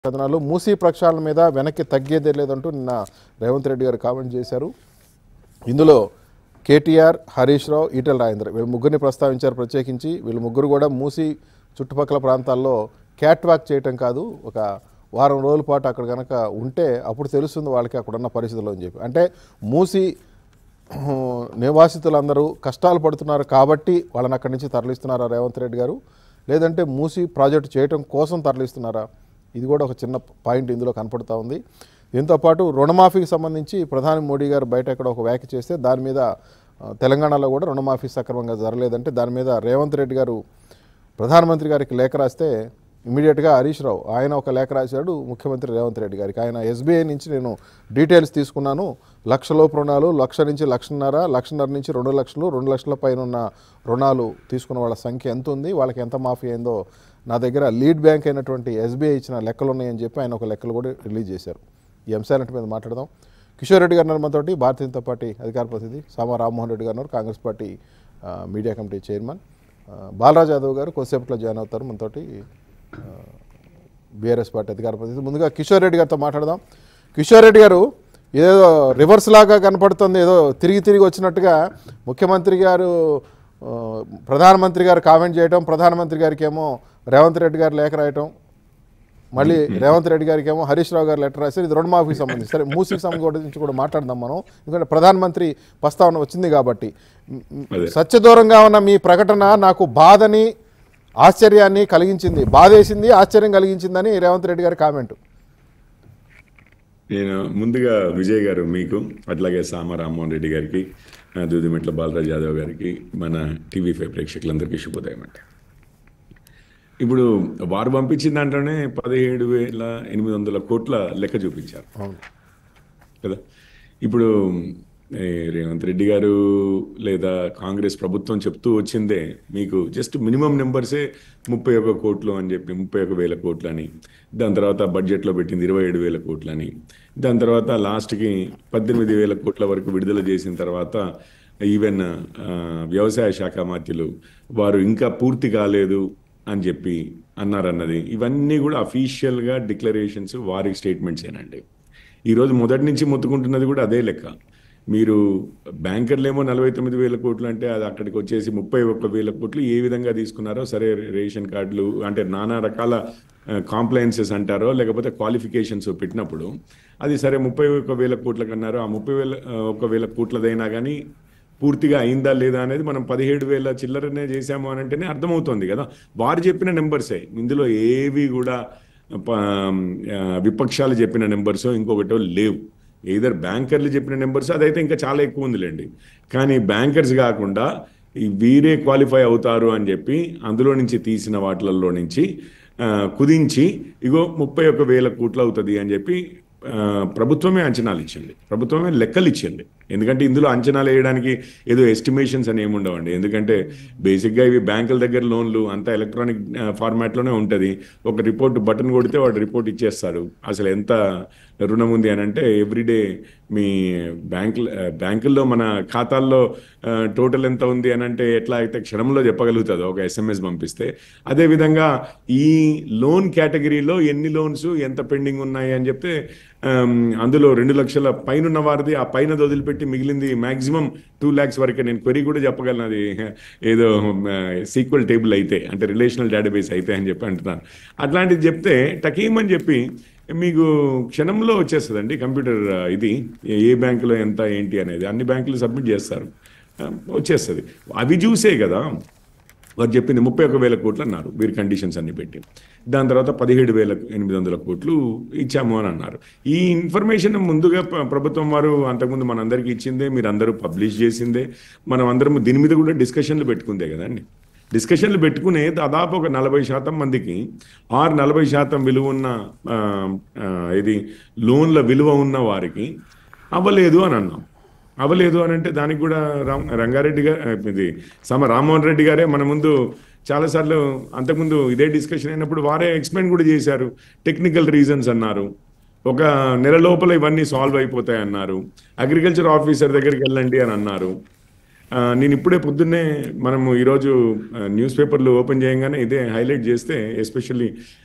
కథనాలు మూసీ ప్రక్షాళన మీద వెనక్కి తగ్గేదే లేదంటూ నిన్న రేవంత్ రెడ్డి గారు కామెంట్ చేశారు ఇందులో కేటీఆర్ హరీష్ రావు ఈటెల రాజేంద్ర వీళ్ళు ముగ్గురిని ప్రస్తావించారు ప్రత్యేకించి వీళ్ళు ముగ్గురు కూడా మూసి చుట్టుపక్కల ప్రాంతాల్లో క్యాట్ వాక్ చేయటం కాదు ఒక వారం రోజుల పాటు అక్కడ కనుక ఉంటే అప్పుడు తెలుస్తుంది వాళ్ళకి అక్కడ ఉన్న పరిస్థితులు అని చెప్పి అంటే మూసి నివాసితులందరూ కష్టాలు పడుతున్నారు కాబట్టి వాళ్ళని అక్కడి నుంచి తరలిస్తున్నారా రేవంత్ రెడ్డి గారు లేదంటే మూసి ప్రాజెక్టు చేయటం కోసం తరలిస్తున్నారా ఇది కూడా ఒక చిన్న పాయింట్ ఇందులో కనపడుతూ ఉంది దీంతో పాటు రుణమాఫీకి సంబంధించి ప్రధాని మోడీ గారు బయట ఎక్కడ ఒక వ్యాఖ్య చేస్తే దాని మీద ఆ, తెలంగాణలో కూడా రుణమాఫీ సక్రమంగా జరగలేదంటే దాని మీద రేవంత్ రెడ్డి గారు ప్రధానమంత్రి గారికి లేఖ రాస్తే ఇమీడియట్గా హరీష్ రావు ఆయన ఒక లేఖ రాశాడు ముఖ్యమంత్రి రేవంత్ రెడ్డి గారికి ఆయన ఎస్బీఐ నుంచి నేను డీటెయిల్స్ తీసుకున్నాను లక్షలోపు రుణాలు లక్ష నుంచి లక్షన్నర లక్షన్నర నుంచి రెండు లక్షలు రెండు లక్షల పైన ఉన్న రుణాలు తీసుకున్న వాళ్ళ సంఖ్య ఎంత ఉంది వాళ్ళకి ఎంత మాఫీ అయిందో నా దగ్గర లీడ్ బ్యాంక్ అయినటువంటి ఎస్బీఐ ఇచ్చిన లెక్కలు ఉన్నాయని చెప్పి ఆయన ఒక లెక్కలు కూడా రిలీజ్ చేశారు ఈ అంశాలంటి మీద మాట్లాడదాం కిషోర్ రెడ్డి గారు ఉన్నారు మనతోటి భారతీయ జనతా పార్టీ అధికార ప్రతినిధి సామా రామ్మోహన్ రెడ్డి గారు ఉన్నారు కాంగ్రెస్ పార్టీ ఆ, మీడియా కమిటీ చైర్మన్ ఆ, బాలరాజ్ యాదవ్ గారు కొద్దిసేపట్లో జాయిన్ అవుతారు మనతోటి బీఆర్ఎస్ పార్టీ అధికార ప్రతినిధి ముందుగా కిషోర్ రెడ్డి గారితో మాట్లాడదాం కిషోర్ రెడ్డి గారు ఏదో రివర్స్ లాగా కనపడుతుంది ఏదో తిరిగి తిరిగి వచ్చినట్టుగా ముఖ్యమంత్రి గారు ఆ, ప్రధానమంత్రి గారు కామెంట్ చేయటం ప్రధానమంత్రి గారికి ఏమో రేవంత్ రెడ్డి గారు లేఖ రాయటం మళ్ళీ రేవంత్ రెడ్డి గారికి ఏమో హరీష్ రావు గారు లెటర్ రాశారు ఇది రుణమాఫీకి సంబంధించి సరే మూసీకి సంబంధించి కూడా మాట్లాడదాం మనం ఎందుకంటే ప్రధానమంత్రి ప్రస్తావన వచ్చింది కాబట్టి మ్, మ్, అదే. సత్యదూరంగా ఉన్న మీ ప్రకటన నాకు బాధని ఆశ్చర్యాన్ని కలిగించింది బాధేసింది ఆశ్చర్యం కలిగించిందని రేవంత్ రెడ్డి గారి కామెంట్ నేను ముందుగా విజయ్ గారు మీకు అట్లాగే సామ రామ్మోహన్ రెడ్డి గారికి ఆ, దూదిమెట్ల బాలరాజ్ యాదవ్ గారికి మన టీవీ ఫైవ్ ప్రేక్షకులందరికీ శుభోదయం అండి ఇప్పుడు వారు పంపించిన దాంట్లోనే పదిహేడు వేల ఎనిమిది వందల కోట్ల లెక్క చూపించారు అవును కదా ఇప్పుడు ఏ, రేవంత్ రెడ్డి గారు లేదా కాంగ్రెస్ ప్రభుత్వం చెప్తూ వచ్చిందే మీకు జస్ట్ మినిమం నెంబర్సే ముప్పై ఒక కోట్లు అని చెప్పి ముప్పై ఒక వేల కోట్లు అని దాని తర్వాత బడ్జెట్లో పెట్టింది ఇరవై ఏడు వేల కోట్లు అని దాని తర్వాత లాస్ట్కి పద్దెనిమిది వేల కోట్ల వరకు విడుదల చేసిన తర్వాత ఈవెన్ ఆ, వ్యవసాయ శాఖ మాత్యులు వారు ఇంకా పూర్తి కాలేదు అని చెప్పి అన్నారన్నది ఇవన్నీ కూడా అఫీషియల్గా డిక్లరేషన్స్ వారి స్టేట్మెంట్స్ ఏనండి ఈరోజు మొదటి నుంచి మొత్తుకుంటున్నది కూడా అదే లెక్క మీరు బ్యాంకర్లేమో నలభై తొమ్మిది వేల కోట్లు అంటే అది అక్కడికి వచ్చేసి ముప్పై ఒక్క వేల కోట్లు ఏ విధంగా తీసుకున్నారో సరే రేషన్ కార్డులు అంటే నానా రకాల కాంప్లయన్సెస్ అంటారో లేకపోతే క్వాలిఫికేషన్స్ పెట్టినప్పుడు అది సరే ముప్పై ఒక్క వేల కోట్లకు అన్నారు ఆ ముప్పై వేల ఆ, ఒక్క వేల కోట్లదైనా కానీ పూర్తిగా అయిందా లేదా అనేది మనం పదిహేడు వేల చిల్లరనే చేశాము అని అంటేనే అర్థమవుతుంది కదా వారు చెప్పిన నెంబర్సే ఇందులో ఏవి కూడా ప- ఆ, విపక్షాలు చెప్పిన నెంబర్స్ ఇంకొకటో లేవు ఏదర్ బ్యాంకర్లు చెప్పిన నెంబర్స్ అదైతే ఇంకా చాలా ఎక్కువ ఉందిలేండి కానీ బ్యాంకర్స్ కాకుండా ఈ వీరే క్వాలిఫై అవుతారు అని చెప్పి అందులో నుంచి తీసిన వాటిలలో నుంచి ఆ, కుదించి ఇగో ముప్పై ఒక వేల కోట్లు అవుతుంది అని చెప్పి ఆ, ప్రభుత్వమే అంచనాలు ఇచ్చింది ప్రభుత్వమే లెక్కలు ఇచ్చింది ఎందుకంటే ఇందులో అంచనాలు వేయడానికి ఏదో ఎస్టిమేషన్స్ అని ఏమి ఉండవండి ఎందుకంటే బేసిక్గా ఇవి బ్యాంకుల దగ్గర లోన్లు అంతా ఎలక్ట్రానిక్ ఫార్మాట్లోనే ఉంటుంది ఒక రిపోర్ట్ బటన్ కొడితే వాడు రిపోర్ట్ ఇచ్చేస్తారు అసలు ఎంత రుణం ఉంది అని అంటే ఎవ్రీడే మీ బ్యాంక్ బ్యాంకుల్లో మన ఖాతాల్లో టోటల్ ఎంత ఉంది అని అంటే ఎట్లా అయితే క్షణంలో చెప్పగలుగుతుందో ఒక ఎస్ఎంఎస్ పంపిస్తే అదేవిధంగా ఈ లోన్ కేటగిరీలో ఎన్ని లోన్స్ ఎంత పెండింగ్ ఉన్నాయి అని చెప్తే ఆమ్, అందులో రెండు లక్షల పైన ఉన్న వారిది ఆ పైన వదిలిపెట్టి మిగిలింది మాక్సిమం టూ ల్యాక్స్ వరకే నేను క్వరీ కూడా చెప్పగలను అది ఏదో సీక్వల్ టేబుల్ అయితే అంటే రిలేషనల్ డేటాబేస్ అయితే అని చెప్పి అంటున్నాను అట్లాంటిది చెప్తే టకీమని చెప్పి మీకు క్షణంలో వచ్చేస్తుందండి కంప్యూటర్ ఆ, ఇది ఏ- ఏ బ్యాంకులో ఎంత ఏంటి అనేది అన్ని బ్యాంకులు సబ్మిట్ చేస్తారు ఆ, వచ్చేస్తుంది అవి చూసే కదా వారు చెప్పింది ముప్పై ఒక వేల కోట్లు అన్నారు వీరి కండిషన్స్ అన్ని పెట్టి దాని తర్వాత పదిహేడు వేల ఎనిమిది వందల కోట్లు ఇచ్చాము అని అన్నారు ఈ ఇన్ఫర్మేషన్ ముందుగా ప్ర- ప్రభుత్వం వారు అంతకుముందు మనందరికీ ఇచ్చిందే మీరు అందరూ పబ్లిష్ చేసిందే మనం అందరం దీని మీద కూడా డిస్కషన్లు పెట్టుకుందే కదండి డిస్కషన్లు పెట్టుకునే దాదాపు ఒక నలభై శాతం మందికి ఆరు నలభై శాతం విలువ ఉన్న ఆ, ఆ, ఇది లోన్ల విలువ ఉన్న వారికి అవ్వలేదు అని అన్నాం అవ్వలేదు అని అంటే దానికి కూడా రామ్ రంగారెడ్డి గారు ఇది సమ రామ్మోహన్ రెడ్డి గారే మన ముందు చాలాసార్లు అంతకుముందు ఇదే డిస్కషన్ అయినప్పుడు వారే ఎక్స్ప్లెయిన్ కూడా చేశారు టెక్నికల్ రీజన్స్ అన్నారు ఒక నెల లోపల ఇవన్నీ సాల్వ్ అయిపోతాయి అన్నారు అగ్రికల్చర్ ఆఫీసర్ దగ్గరికి వెళ్ళండి అని అన్నారు ఆ, నేను ఇప్పుడే పొద్దున్నే మనము ఈరోజు ఆ, న్యూస్ పేపర్లు ఓపెన్ చేయగానే ఇదే హైలైట్ చేస్తే ఎస్పెషల్లీ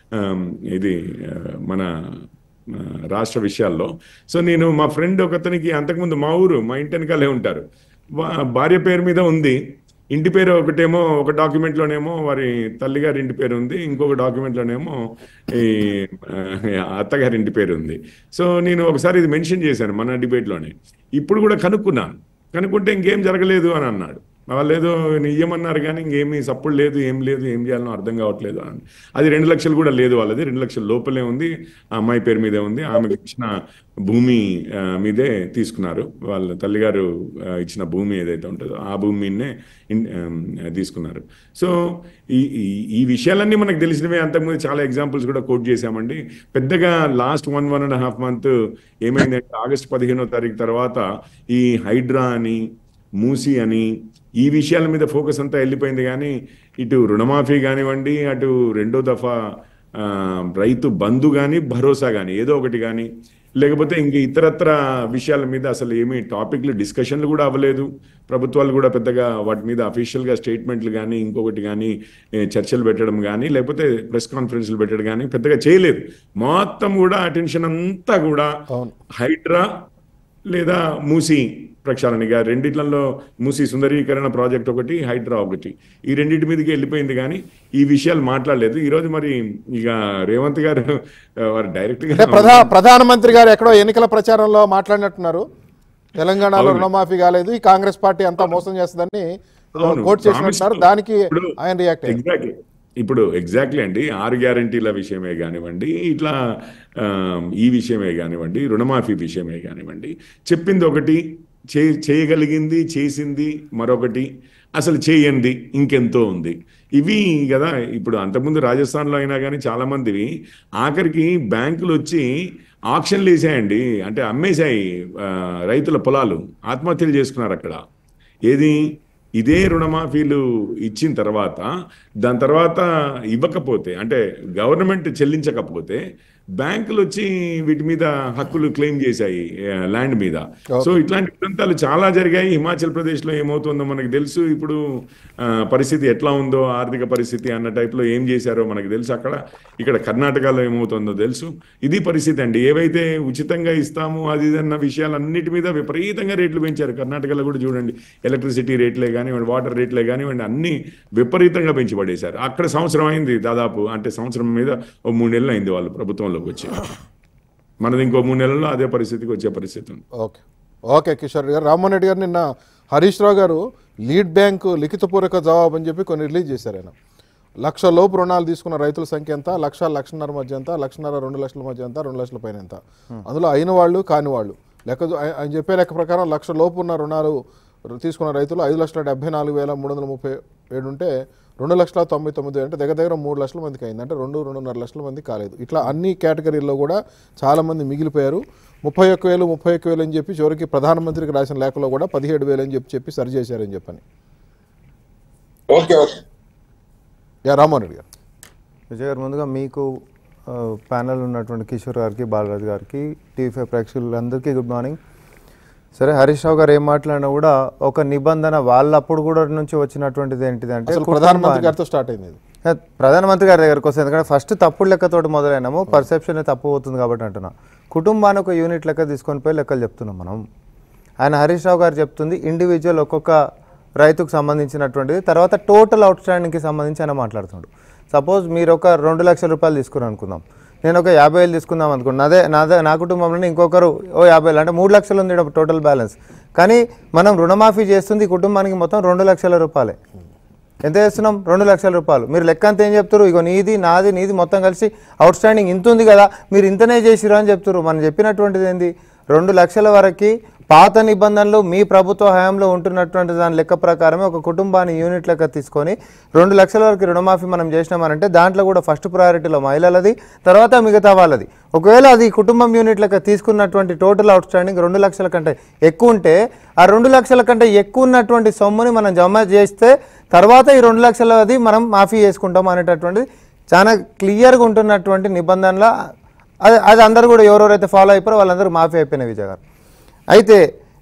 ఇది ఆ, మన ఆ, రాష్ట్ర విషయాల్లో సో నేను మా ఫ్రెండ్ ఒకతనికి అంతకుముందు మా ఊరు మా ఇంటి వెనకాలే ఉంటారు వా- భార్య పేరు మీద ఉంది ఇంటి పేరు ఒకటేమో ఒక డాక్యుమెంట్ లోనేమో వారి తల్లిగారి ఇంటి పేరు ఉంది ఇంకొక డాక్యుమెంట్ లోనేమో ఈ ఆ, అత్తగారి ఇంటి పేరు ఉంది సో నేను ఒకసారి ఇది మెన్షన్ చేశాను మన డిబేట్ లోనే ఇప్పుడు కూడా కనుక్కున్నాను కనుక్కుంటే ఇంకేం జరగలేదు అని అన్నాడు వాళ్ళు ఏదో ఇయ్యమన్నారు కానీ ఇంకేమీ సప్పుడు లేదు ఏం లేదు ఏం చేయాలనో అర్థం కావట్లేదు అని అది రెండు లక్షలు కూడా లేదు వాళ్ళది రెండు లక్షల లోపలే ఉంది ఆ అమ్మాయి పేరు మీదే ఉంది ఆమెకు ఇచ్చిన భూమి ఆ, మీదే తీసుకున్నారు వాళ్ళ తల్లిగారు ఆ, ఇచ్చిన భూమి ఏదైతే ఉంటుందో ఆ భూమి మీదనే ఇన్- ఆ, తీసుకున్నారు సో ఈ ఈ- ఈ విషయాలన్నీ మనకు తెలిసినవే అంతకుముందు చాలా ఎగ్జాంపుల్స్ కూడా కోట్ చేశామండి పెద్దగా last one one and half month ఏమైందంటే ఆగస్ట్ పదిహేనో తారీఖు తర్వాత ఈ హైడ్రా అని మూసి అని ఈ విషయాల మీద ఫోకస్ అంతా వెళ్ళిపోయింది కానీ ఇటు రుణమాఫీ కానివ్వండి అటు రెండో దఫా ఆ, రైతు బంధు కానీ భరోసా కానీ ఏదో ఒకటి కానీ లేకపోతే ఇంక ఇతరత్ర విషయాల మీద అసలు ఏమీ టాపిక్లు డిస్కషన్లు కూడా అవ్వలేదు ప్రభుత్వాలు కూడా పెద్దగా వాటి మీద అఫీషియల్గా స్టేట్మెంట్లు కానీ ఇంకొకటి కానీ ఏ, చర్చలు పెట్టడం కానీ లేకపోతే ప్రెస్ కాన్ఫరెన్స్లు పెట్టడం కానీ పెద్దగా చేయలేదు మొత్తం కూడా అటెన్షన్ అంతా కూడా అవును హైడ్రా లేదా మూసి ప్రక్షాళనగా రెండిట్లలో మూసి సుందరీకరణ ప్రాజెక్ట్ ఒకటి హైడ్రా ఒకటి ఈ రెండింటి మీదకి వెళ్ళిపోయింది కానీ ఈ విషయాలు మాట్లాడలేదు ఈరోజు మరి ఇక రేవంత్ గారు ఆ, వారు డైరెక్ట్గా అంటే ప్రధా ప్రధానమంత్రి గారు ఎక్కడో ఎన్నికల ప్రచారంలో మాట్లాడినట్టున్నారు తెలంగాణలో రుణమాఫీ కాలేదు ఈ కాంగ్రెస్ పార్టీ అంతా మోసం చేస్తుందని అవును, కోట్ చేసినట్టున్నారు promise- దానికి ఇప్పుడు ఆయన రియాక్ట్ అయ్యారు ఎగ్జాక్ట్లీ ఇప్పుడు ఎగ్జాక్ట్లీ అండి ఆరు గ్యారంటీల విషయమే కానివ్వండి ఇట్లా ఆ, ఈ విషయమే కానివ్వండి రుణమాఫీ విషయమే కానివ్వండి చెప్పింది ఒకటి చే చేయగలిగింది చేసింది మరొకటి అసలు చేయండి ఇంకెంతో ఉంది ఇవి కదా ఇప్పుడు అంతకుముందు రాజస్థాన్లో అయినా కానీ చాలా మందివి ఆఖరికి బ్యాంకులు వచ్చి ఆక్షన్లు వేసాయండి అంటే అమ్మేశాయి ఆ, రైతుల పొలాలు ఆత్మహత్యలు చేసుకున్నారు అక్కడ ఏది ఇదే రుణమాఫీలు ఇచ్చిన తర్వాత దాని తర్వాత ఇవ్వకపోతే అంటే గవర్నమెంట్ చెల్లించకపోతే బ్యాంకులు వచ్చి వీటి మీద హక్కులు క్లెయిమ్ చేశాయి ఆ, ల్యాండ్ మీద సో ఇట్లాంటి ఉదంతాలు చాలా జరిగాయి హిమాచల్ ప్రదేశ్లో ఏమవుతుందో మనకు తెలుసు ఇప్పుడు ఆ, పరిస్థితి ఎట్లా ఉందో ఆర్థిక పరిస్థితి అన్న టైప్లో ఏం చేశారో మనకు తెలుసు అక్కడ ఇక్కడ కర్ణాటకలో ఏమవుతుందో తెలుసు ఇది పరిస్థితి అండి ఏవైతే ఉచితంగా ఇస్తాము అది ఇది అన్న విషయాలన్నిటి మీద విపరీతంగా రేట్లు పెంచారు కర్ణాటకలో కూడా చూడండి ఎలక్ట్రిసిటీ రేట్లే కానివ్వండి వాటర్ రేట్లే కానివ్వండి అన్ని విపరీతంగా పెంచి పడేశారు అక్కడ సంవత్సరం అయింది దాదాపు అంటే సంవత్సరం మీద ఓ మూడు నెలలు అయింది వాళ్ళు ప్రభుత్వంలోకి వచ్చి మనది ఇంకో మూడు నెలల్లో అదే పరిస్థితికి వచ్చే పరిస్థితి ఉంది ఓకే ఓకే కిషోర్ గారు రామ్మోహన్ రెడ్డి గారు నిన్న హరీష్ రావు గారు లీడ్ బ్యాంకు లిఖితపూర్వక జవాబు అని చెప్పి కొన్ని రిలీజ్ చేశారు ఆయన లక్ష లోపు రుణాలు తీసుకున్న రైతుల సంఖ్య ఎంత లక్ష లక్షన్నర మధ్య ఎంత లక్షన్నర రెండు లక్షల మధ్య ఎంత రెండు లక్షల పైన ఎంత అందులో అయిన వాళ్ళు కాని వాళ్ళు లెక్క చూ- ఆయన ఆయన చెప్పే లెక్క ప్రకారం లక్ష లోపు ఉన్న రుణాలు తీసుకున్న రైతులు ఐదు లక్షల డెబ్బై నాలుగు వేల మూడు వందల ముప్పై ఏడు ఉంటే రెండు లక్షల తొంభై తొమ్మిది అంటే దగ్గర దగ్గర మూడు లక్షల మందికి అయింది అంటే రెండు రెండున్నర లక్షల మంది కాలేదు ఇట్లా అన్ని కేటగిరీల్లో కూడా చాలామంది మిగిలిపోయారు ముప్పై ఒక్క వేలు ముప్పై ఒక్క వేలు అని చెప్పి చివరికి ప్రధానమంత్రికి రాసిన లేఖలో కూడా పదిహేడు వేలు అని చెప్పి చెప్పి సరి చేశారని చెప్పని okay okay yeah Rammohan Reddy గారు విజయ్ గారు ముందుగా మీకు ఆ, ప్యానెల్ ఉన్నటువంటి కిషోర్ గారికి బాలరాజు గారికి టీవీ ఫైవ్ ప్రేక్షకులందరికీ గుడ్ మార్నింగ్ సరే హరీష్ రావు గారు ఏం మాట్లాడినా కూడా ఒక నిబంధన వాళ్ళప్పుడు కూడా నుంచి వచ్చినటువంటిది ఏంటిది అంటే అసలు ప్రధానమంత్రి గారితో స్టార్ట్ అయింది ఇది ఏ, ప్రధానమంత్రి గారి దగ్గరకు వస్తుంది ఎందుకంటే ఫస్ట్ తప్పుడు లెక్కతోటి మొదలైనాము పర్సెప్షన్ తప్పు అవుతుంది కాబట్టి అంటున్నా కుటుంబాన్ని ఒక యూనిట్ లెక్క తీసుకొని పోయి లెక్కలు చెప్తున్నాం మనం ఆయన హరీష్ రావు గారు చెప్తుంది ఇండివిజువల్ ఒక్కొక్క రైతుకు సంబంధించినటువంటిది తర్వాత టోటల్ అవుట్ స్టాండింగ్కి సంబంధించి ఆయన మాట్లాడుతున్నాడు సపోజ్ మీరు ఒక రెండు లక్షల రూపాయలు తీసుకుని అనుకుందాం నేను ఒక యాభై వేలు తీసుకుందాం అనుకున్నాను అదే నాదే నా కుటుంబంలో ఇంకొకరు ఓ యాభై వేలు అంటే మూడు లక్షలు ఉంది ఈడ టోటల్ బ్యాలెన్స్ కానీ మనం రుణమాఫీ చేస్తుంది ఈ కుటుంబానికి మొత్తం రెండు లక్షల రూపాయలే ఎంత చేస్తున్నాం రెండు లక్షల రూపాయలు మీరు లెక్క అంతా ఏం చెప్తారు ఇగో నీది నాది నీది మొత్తం కలిసి అవుట్ స్టాండింగ్ ఇంత ఉంది కదా మీరు ఇంతనే చేసిరు అని చెప్తారు మనం చెప్పినటువంటిది ఏంది రెండు లక్షల వరకు పాత నిబంధనలు మీ ప్రభుత్వ హయాంలో ఉంటున్నటువంటి దాని లెక్క ప్రకారమే ఒక కుటుంబాన్ని యూనిట్ లెక్క తీసుకొని రెండు లక్షల వరకు రుణమాఫీ మనం చేసినామనంటే దాంట్లో కూడా ఫస్ట్ ప్రయారిటీలో మహిళలది తర్వాత మిగతా వాళ్ళది ఒకవేళ అది కుటుంబం యూనిట్ లెక్క తీసుకున్నటువంటి టోటల్ అవుట్ స్టాండింగ్ రెండు లక్షల కంటే ఎక్కువ ఉంటే ఆ రెండు లక్షల కంటే ఎక్కువ ఉన్నటువంటి సొమ్ముని మనం జమ చేస్తే తర్వాత ఈ రెండు లక్షలది మనం మాఫీ చేసుకుంటాం అనేటటువంటిది చాలా క్లియర్గా ఉంటున్నటువంటి నిబంధనల అది అది అందరూ కూడా ఎవరెవరైతే ఫాలో అయిపోయారో వాళ్ళందరూ మాఫీ అయిపోయిన విజయ్ గారు అయితే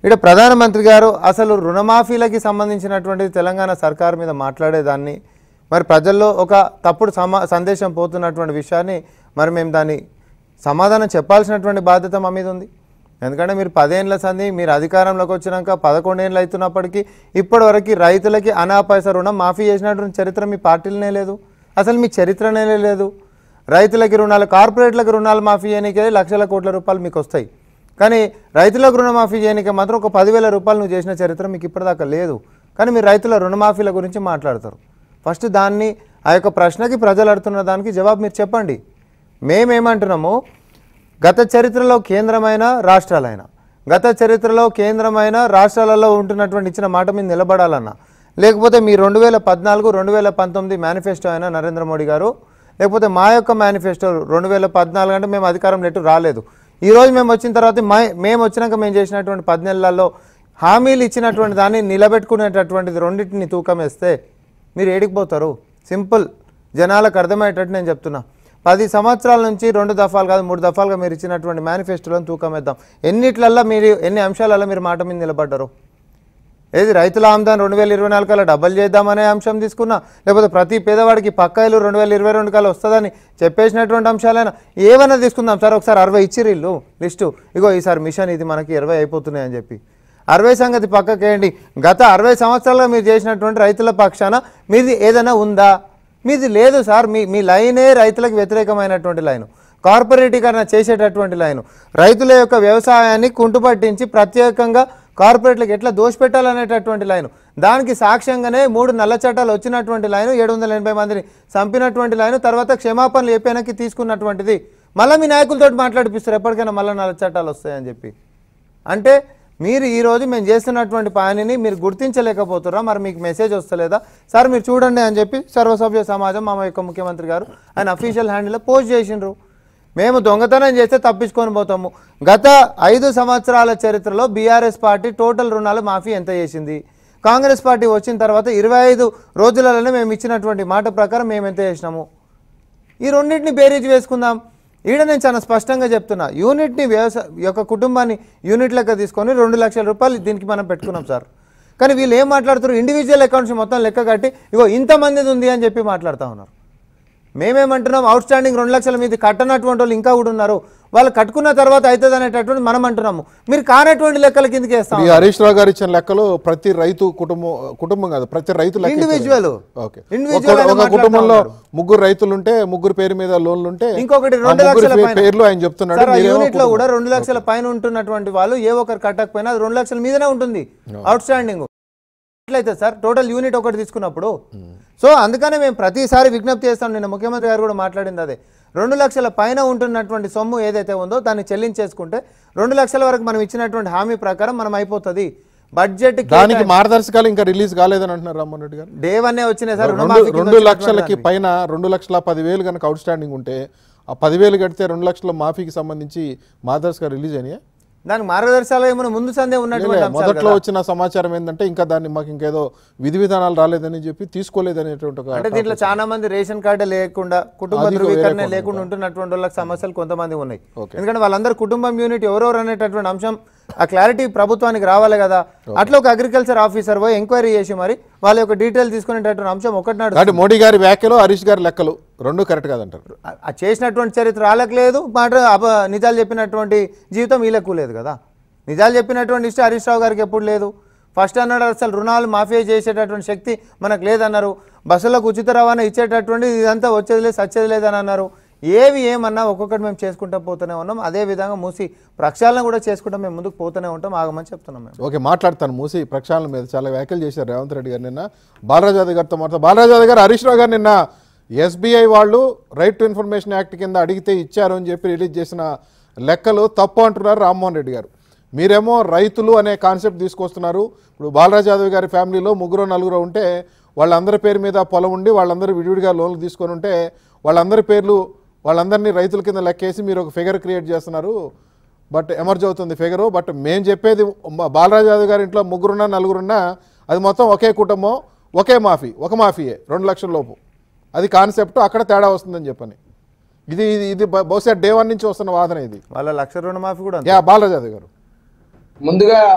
ఇక్కడ ప్రధానమంత్రి గారు అసలు రుణమాఫీలకి సంబంధించినటువంటి తెలంగాణ సర్కారు మీద మాట్లాడేదాన్ని మరి ప్రజల్లో ఒక తప్పుడు సమా సందేశం పోతున్నటువంటి విషయాన్ని మరి మేము దాన్ని సమాధానం చెప్పాల్సినటువంటి బాధ్యత మా మీద ఉంది ఎందుకంటే మీరు పదేళ్ళ సంది మీరు అధికారంలోకి వచ్చినాక పదకొండేళ్ళు అవుతున్నప్పటికీ ఇప్పటివరకు రైతులకి అనా పైసా రుణం మాఫీ చేసినటువంటి చరిత్ర మీ పార్టీలనే లేదు అసలు మీ చరిత్రనే లేదు రైతులకి రుణాలు కార్పొరేట్లకు రుణాలు మాఫీ చేయడానికే లక్షల కోట్ల రూపాయలు మీకు వస్తాయి కానీ రైతులకు రుణమాఫీ చేయడానికి మాత్రం ఒక పదివేల రూపాయలు నువ్వు చేసిన చరిత్ర మీకు ఇప్పటిదాకా లేదు కానీ మీరు రైతుల రుణమాఫీల గురించి మాట్లాడతారు ఫస్ట్ దాన్ని ఆ యొక్క ప్రశ్నకి ప్రజలు అడుగుతున్న దానికి జవాబు మీరు చెప్పండి మేమేమంటున్నాము గత చరిత్రలో కేంద్రమైన రాష్ట్రాలైన గత చరిత్రలో కేంద్రమైన రాష్ట్రాలలో ఉంటున్నటువంటి ఇచ్చిన మాట మీద నిలబడాలన్నా లేకపోతే మీ రెండు వేల పద్నాలుగు రెండు వేల పంతొమ్మిది మేనిఫెస్టో అయినా నరేంద్ర మోడీ గారు లేకపోతే మా యొక్క మేనిఫెస్టో రెండు వేల పద్నాలుగు అంటే మేము అధికారం నెట్టు రాలేదు ఈ రోజు మేము వచ్చిన తర్వాత మా మేము వచ్చినాక మేము చేసినటువంటి పది నెలల్లో హామీలు ఇచ్చినటువంటి దాన్ని నిలబెట్టుకునేటటువంటిది రెండింటిని తూకం వేస్తే మీరు ఏడికి పోతారు సింపుల్ జనాలకు అర్థమయ్యేటట్టు నేను చెప్తున్నా పది సంవత్సరాల నుంచి రెండు దఫాలు కాదు మూడు దఫాలుగా మీరు ఇచ్చినటువంటి మేనిఫెస్టోలను తూకం వేద్దాం ఎన్నిట్లల్లో మీరు ఎన్ని అంశాలలో మీరు మాట మీద నిలబడ్డారు ఏది రైతుల ఆమ్దాన్ రెండు వేల ఇరవై నాలుగు కల్లా డబల్ చేద్దామనే అంశం తీసుకున్నా లేకపోతే ప్రతి పేదవాడికి పక్కాయిలు రెండు వేల ఇరవై రెండు కల్లా వస్తుందని చెప్పేసినటువంటి అంశాలైనా ఏమైనా తీసుకుందాం సార్ ఒకసారి అరవై ఇచ్చిర్రు ఇల్లు లిస్టు ఇగో ఈసారి మిషన్ ఇది మనకి ఇరవై అయిపోతున్నాయి అని చెప్పి అరవై సంగతి పక్కకేయండి గత అరవై సంవత్సరాలుగా మీరు చేసినటువంటి రైతుల పక్షాన మీది ఏదైనా ఉందా మీది లేదు సార్ మీ మీ లైనే రైతులకు వ్యతిరేకమైనటువంటి లైను కార్పొరేటీకరణ చేసేటటువంటి లైను రైతుల యొక్క వ్యవసాయాన్ని కుంటుపట్టించి ప్రత్యేకంగా కార్పొరేట్లకు ఎట్లా దోషపెట్టాలనేటటువంటి లైను దానికి సాక్ష్యంగానే మూడు నల్ల చట్టాలు వచ్చినటువంటి లైను ఏడు వందల ఎనభై మందిని చంపినటువంటి లైను తర్వాత క్షమాపణలు ఏపీఎనకి తీసుకున్నటువంటిది మళ్ళీ మీ నాయకులతో మాట్లాడిపిస్తారు ఎప్పటికైనా మళ్ళీ నల్ల చట్టాలు వస్తాయని చెప్పి అంటే మీరు ఈరోజు మేము చేస్తున్నటువంటి పనిని మీరు గుర్తించలేకపోతున్నారా మరి మీకు మెసేజ్ వస్తలేదా సార్ మీరు చూడండి అని చెప్పి సర్వసభ్య సమాజం మా యొక్క ముఖ్యమంత్రి గారు ఆయన అఫీషియల్ హ్యాండిల్లో పోస్ట్ చేసిండ్రు మేము దొంగతనం చేస్తే తప్పించుకొని పోతాము గత ఐదు సంవత్సరాల చరిత్రలో బీఆర్ఎస్ పార్టీ టోటల్ రుణాలు మాఫీ ఎంత చేసింది కాంగ్రెస్ పార్టీ వచ్చిన తర్వాత ఇరవై ఐదు రోజులలోనే మేము ఇచ్చినటువంటి మాట ప్రకారం మేము ఎంత చేసినాము ఈ రెండింటిని బేరీజ్ వేసుకుందాం ఈడ నేను చాలా స్పష్టంగా చెప్తున్నా యూనిట్ని వ్యవసాయ యొక్క కుటుంబాన్ని యూనిట్ లెక్క తీసుకొని రెండు లక్షల రూపాయలు దీనికి మనం పెట్టుకున్నాం సార్ కానీ వీళ్ళు ఏం మాట్లాడుతారు ఇండివిజువల్ అకౌంట్స్ మొత్తం లెక్క కట్టి ఇగో ఇంతమందిది ఉంది అని చెప్పి మాట్లాడుతూ ఉన్నారు మేమేమంటున్నాం అవుట్ స్టాండింగ్ రెండు లక్షల మీద కట్టనటువంటి వాళ్ళు ఇంకా కూడా ఉన్నారు వాళ్ళు కట్టుకున్న తర్వాత అవుతుంది అనేటటువంటి మనం అంటున్నాము మీరు కానటువంటి లెక్కల కిందకి వేస్తాం ఈ హరీష్ రావు గారు ఇచ్చిన లెక్కలు ప్రతి రైతు కుటుంబం కుటుంబం కాదు ప్రతి రైతు లెక్క ఇచ్చారు. Individual. ఓకే Individual ఒక- అని ఒక మాట్లాడుతూ కుటుంబంలో ఉన్నారు. ముగ్గురు రైతులు ఉంటే ముగ్గురు పేరు మీద లోన్లు ఉంటే ఇంకొకటి ఆ రెండు ముగ్గురి లక్షల పే- పైన పేర్లు ఆయన చెప్తున్నాడు సార్, ఆ మీరేమో యూనిట్ లో కుటుంబం. కూడా రెండు లక్షల పైన ఉంటున్నటువంటి వాళ్ళు ఏ ఒక్కరు కట్టకపోయినా అది రెండు లక్షల మీదనే ఉంటుంది అవుట్ స్టాండింగ్ ఎట్లయితే సార్ టోటల్ యూనిట్ ఒకటి తీసుకున్నప్పుడు సో అందుకనే మేము ప్రతిసారి విజ్ఞప్తి చేస్తాం నిన్న ముఖ్యమంత్రి గారు కూడా మాట్లాడింది అదే రెండు లక్షల పైన ఉంటున్నటువంటి సొమ్ము ఏదైతే ఉందో దాన్ని చెల్లించేసుకుంటే రెండు లక్షల వరకు మనం ఇచ్చినటువంటి హామీ ప్రకారం మనం అయిపోతుంది బడ్జెట్ దానికి మార్గదర్శకాలు ఇంకా రిలీజ్ కాలేదని అంటున్నారు రామ్మోహన్ రెడ్డి గారు డే వన్ వచ్చినాయి సార్ రెండు రుణమాఫీ కింద రెండు వచ్చినటువంటి లక్షలకి దానికి. పైన రెండు లక్షల పదివేలు కనుక అవుట్ స్టాండింగ్ ఉంటే ఆ పదివేలు కడితే రెండు లక్షల మాఫీకి సంబంధించి మార్గదర్శకాలు రిలీజ్ అయినాయా దానికి మార్గదర్శకాలు ఏమైనా ముందు సందే ఉన్నటువంటి లే, అంశాలు మొదట్లో కదా. వచ్చిన సమాచారం ఏంటంటే ఇంకా దాన్ని మాకు ఇంకేదో విధి విధానాలు రాలేదని చెప్పి తీసుకోలేదనేటువంటి ఒక అంటే దీంట్లో చాలా మంది రేషన్ కార్డు లేకుండా కుటుంబ అది ధృవీకరణ వేరే లేకుండా ఉంటున్నటువంటి వాళ్ళకి సమస్యలు కొంతమంది ఉన్నాయి Okay. ఎందుకంటే వాళ్ళందరూ కుటుంబం యూనిట్ ఎవరెవరు అనేటటువంటి అంశం ఆ క్లారిటీ ప్రభుత్వానికి రావాలి కదా అట్లా ఒక అగ్రికల్చర్ ఆఫీసర్ పోయి ఎంక్వైరీ చేసి మరి వాళ్ళ యొక్క డీటెయిల్ తీసుకునేటటువంటి అంశం ఒకటి నాడు కాబట్టి మోడీ గారి వ్యాఖ్యలు హరీష్ గారి లెక్కలు రెండు కరెక్ట్ కాదంటారు ఆ- ఆ చేసినటువంటి చరిత్ర వాళ్ళకి లేదు మాట అబ నిజాలు చెప్పినటువంటి జీవితం వీళ్ళకు లేదు కదా నిజాలు చెప్పినటువంటి ఇష్టం హరీష్ రావు గారికి ఎప్పుడు లేదు ఫస్ట్ అన్నాడు అసలు రుణాలు మాఫీ చేసేటటువంటి శక్తి మనకు లేదన్నారు బస్సులకు ఉచిత రవాణా ఇచ్చేటటువంటి ఇదంతా వచ్చేది లేదు సచ్చేది లేదని అన్నారు ఏవి ఏమన్నా ఒక్కొక్కటి మేము చేసుకుంటూ పోతూనే ఉన్నాం అదే విధంగా మూసి ప్రక్షాళన కూడా చేసుకుంటూ మేము ముందుకు పోతూనే ఉంటాం ఆగమని చెప్తున్నాం మేము ఓకే మాట్లాడతాను మూసి ప్రక్షాళన మీద చాలా వ్యాఖ్యలు చేశారు రేవంత్ రెడ్డి గారు నిన్న బాలరాజు యాదవ్ గారితో మాట్లాడు బాలరాజు యాదవ్ గారు హరీష్ రావు గారు నిన్న ఎస్బీఐ వాళ్ళు రైట్ టు ఇన్ఫర్మేషన్ యాక్ట్ కింద అడిగితే ఇచ్చారు అని చెప్పి రిలీజ్ చేసిన లెక్కలు తప్పు అంటున్నారు రామ్మోహన్ రెడ్డి గారు మీరేమో రైతులు అనే కాన్సెప్ట్ తీసుకొస్తున్నారు ఇప్పుడు బాలరాజు యాదవ్ గారి ఫ్యామిలీలో ముగ్గురు నలుగురు ఉంటే వాళ్ళందరి పేరు మీద పొలం ఉండి వాళ్ళందరూ విడివిడిగా లోన్లు తీసుకొని ఉంటే వాళ్ళందరి పేర్లు వాళ్ళందరినీ రైతుల కింద లెక్కేసి మీరు ఒక ఫిగర్ క్రియేట్ చేస్తున్నారు బట్ ఎమర్జ్ అవుతుంది ఫిగరు బట్ మేము చెప్పేది మ- బాలరాజు యాదవ్ గారి ఇంట్లో ముగ్గురున్నా నలుగురున్నా అది మొత్తం ఒకే కుటుంబం ఒకే మాఫీ ఒక మాఫీయే రెండు లక్షల లోపు అది కాన్సెప్ట్ అక్కడ తేడా వస్తుందని చెప్పని ఇది ఇది ఇది బ- బహుశా డే వన్ నుంచి వస్తున్న వాదన ఇది వాళ్ళ లక్ష రుణమాఫీ కూడా అంతే. యా బాలరాజు యాదవ్ గారు ముందుగా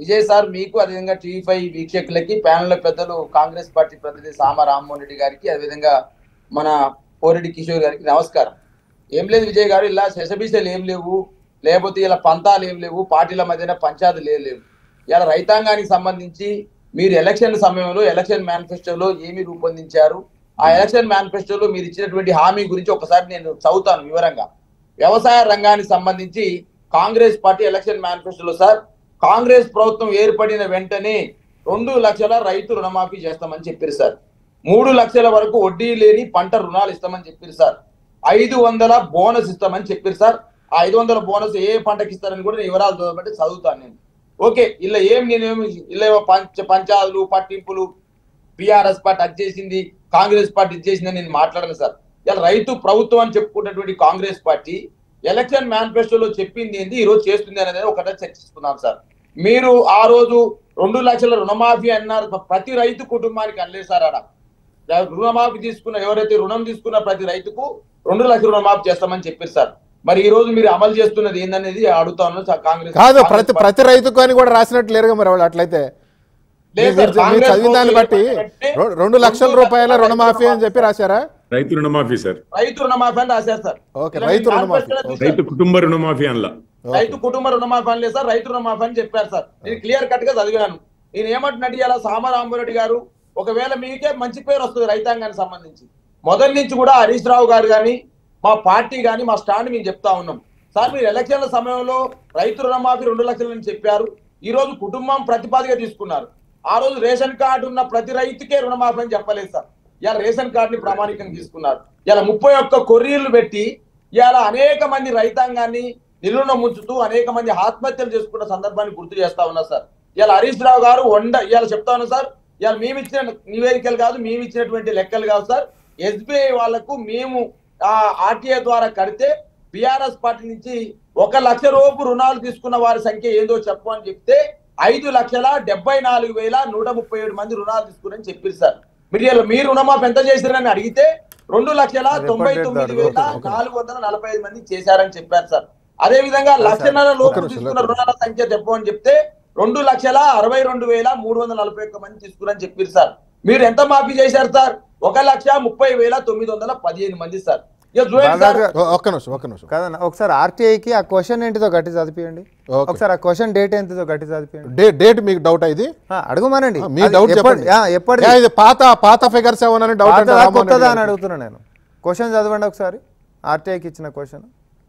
విజయ్ సార్ మీకు అదేవిధంగా టీవీ ఫైవ్ వీక్షకులకి ప్యానల్ పెద్దలు కాంగ్రెస్ పార్టీ ప్రతినిధి సామ రామ్మోహన్ రెడ్డి గారికి అదేవిధంగా మన పోరెడ్డి కిషోర్ గారికి నమస్కారం ఏం లేదు విజయ్ గారు ఇలా శశబిషలు ఏం లేవు లేకపోతే ఇలా పంతాలు ఏం లేవు పార్టీల మధ్యన పంచాయతీలు ఏం లేవు ఇలా రైతాంగానికి సంబంధించి మీరు ఎలక్షన్ సమయంలో ఎలక్షన్ మేనిఫెస్టోలో ఏమి రూపొందించారు ఆ ఎలక్షన్ మేనిఫెస్టోలో మీరు ఇచ్చినటువంటి హామీ గురించి ఒకసారి నేను చదువుతాను వివరంగా వ్యవసాయ రంగానికి సంబంధించి కాంగ్రెస్ పార్టీ ఎలక్షన్ మేనిఫెస్టోలో సార్ కాంగ్రెస్ ప్రభుత్వం ఏర్పడిన వెంటనే రెండు లక్షల రైతు రుణమాఫీ చేస్తామని చెప్పారు సార్ మూడు లక్షల వరకు వడ్డీ లేని పంట రుణాలు ఇస్తామని చెప్పారు సార్ ఐదు వందల బోనస్ ఇస్తామని చెప్పారు సార్ ఆ ఐదు వందల బోనస్ ఏ పంటకి ఇస్తారని కూడా నేను వివరాలు చదవబట్టి చదువుతాను నేను ఓకే ఇలా ఏం నేనేమి ఇలా ఏమో పంచ పంచాలు పట్టింపులు బీఆర్ఎస్ పార్టీ అది చేసింది కాంగ్రెస్ పార్టీ ఇది చేసిందని నేను మాట్లాడను సార్ ఇలా రైతు ప్రభుత్వం అని చెప్పుకున్నటువంటి కాంగ్రెస్ పార్టీ ఎలక్షన్ మేనిఫెస్టోలో చెప్పింది ఏంది ఈ రోజు చేస్తుంది అనేది ఒకటే చర్చిస్తున్నాం సార్ మీరు ఆ రోజు రెండు లక్షల రుణమాఫీ అన్నారు ప్రతి రైతు కుటుంబానికి అనలేదు సార్ ఆడ రుణమాఫీ తీసుకున్న ఎవరైతే రుణం తీసుకున్న ప్రతి రైతుకు రెండు లక్షల రుణమాఫీ చేస్తామని చెప్పారు సార్ మరి ఈ రోజు మీరు అమలు చేస్తున్నది ఏందనేది అడుగుతా ఉన్నాను సార్ కాంగ్రెస్ కాదు కాంగ్రెస్ ప్రతి పార్టీ. ప్రతి రైతుకు అని కూడా రాసినట్టు లేరుగా మరి వాళ్ళు అట్లయితే లేదు మీరు సార్, మీరు కాంగ్రెస్ చదివిన దాన్ని బట్టి ప్రభుత్వం రె- రెండు లక్షల రూపాయల రుణమాఫీ అని చెప్పి రాశారా రైతు రుణమాఫీ సార్ రైతు రుణమాఫీ అని రాశారు సార్ ఓకే, ఇలా రైతు మీ రుణమాఫీ. manifesto లో ఓకే. రైతు కుటుంబ రుణమాఫీ అనలా రైతు కుటుంబ రుణమాఫీ అని లేదు సార్ రైతు రుణమాఫీ అని చెప్పారు సార్ నేను క్లియర్ కట్ గా చదివాను నేను ఏమంటున్నట్టు ఇలా సామరామరెడ్డి గారు ఒకవేళ మీకే మంచి పేరు వస్తుంది రైతాంగానికి సంబంధించి మొదటి నుంచి కూడా హరీష్ రావు గారు కానీ మా పార్టీ కానీ మా స్టాండ్ మేము చెప్తా ఉన్నాం సార్ మీరు ఎలక్షన్ల సమయంలో రైతు రుణమాఫీ రెండు లక్షలని చెప్పారు ఈ రోజు కుటుంబం ప్రతిపాదిక తీసుకున్నారు ఆ రోజు రేషన్ కార్డు ఉన్న ప్రతి రైతుకే రుణమాఫీ అని చెప్పలేదు సార్ ఇలా రేషన్ కార్డుని ప్రామాణికంగా తీసుకున్నారు ఇలా ముప్పై ఒక్క కొర్రీలు పెట్టి ఇవాళ అనేక మంది రైతాంగాన్ని నిలువున ముంచుతూ అనేక మంది ఆత్మహత్యలు చేసుకున్న సందర్భాన్ని గుర్తు చేస్తా ఉన్నా సార్ ఇవాళ హరీష్ రావు గారు వండ ఇవాళ చెప్తా ఉన్నా సార్ ఇవాళ మేము ఇచ్చిన నివేదికలు కాదు మేము ఇచ్చినటువంటి లెక్కలు కాదు సార్ ఎస్బీఐ వాళ్లకు మేము ఆ ఆర్టీఐ ద్వారా కడితే బిఆర్ఎస్ పార్టీ నుంచి ఒక లక్ష రూపు రుణాలు తీసుకున్న వారి సంఖ్య ఏందో చెప్పు అని చెప్తే ఐదు లక్షల డెబ్బై నాలుగు వేల నూట ముప్పై ఏడు మంది రుణాలు తీసుకురని చెప్పారు సార్ మీరు ఇలా మీ రుణమాఫీ ఎంత చేసిరని అడిగితే రెండు లక్షల అది తొంభై ఎప్పటి తొమ్మిది డేట్ వేల దాకా? ఓకే. నాలుగు వందల నలభై ఐదు మంది చేశారని చెప్పారు సార్ అదే విధంగా లక్షన్నర ఒక్క లోపు నిమిషం, తీసుకున్న ఒక్క రుణాల సంఖ్య చెప్పమని చెప్తే రెండు లక్షల అరవై రెండు వేల మూడు వందల నలభై ఒక్క మంది తీసుకురని చెప్పారు సార్ మీరు ఎంత మాఫీ చేశారు సార్ ఒక లక్ష ముప్పై వేల తొమ్మిది వందల పదిహేను మంది సార్ ఇక చూడండి సార్ బాలరాజు ఓ- ఒక్క నిమిషం ఒక్క నిమిషం కాదన్న ఒకసారి ఆర్టీఐకి ఆ క్వశ్చన్ ఏంటిదో గట్టి చదివియండి ఓకే. ఒకసారి ఆ క్వశ్చన్ డేట్ ఏంటిదో గట్టి చదివియండి డే డేట్ మీకు డౌట్ ఇది అడుగుమానండి ఆ, మీ అది డౌట్ ఎప్పటి- చెప్పండి ఆ, ఎప్పటిది యా, ఇది పాత పాత ఫిగర్స్ ఏమన్నా డౌట్ అంటే పాతదా, రామ్మోహన్ రెడ్డి కొత్తదా అని గారికి. అడుగుతున్నా నేను క్వశ్చన్ చదవండి ఒకసారి ఆర్టీఐకి ఇచ్చిన క్వశ్చన్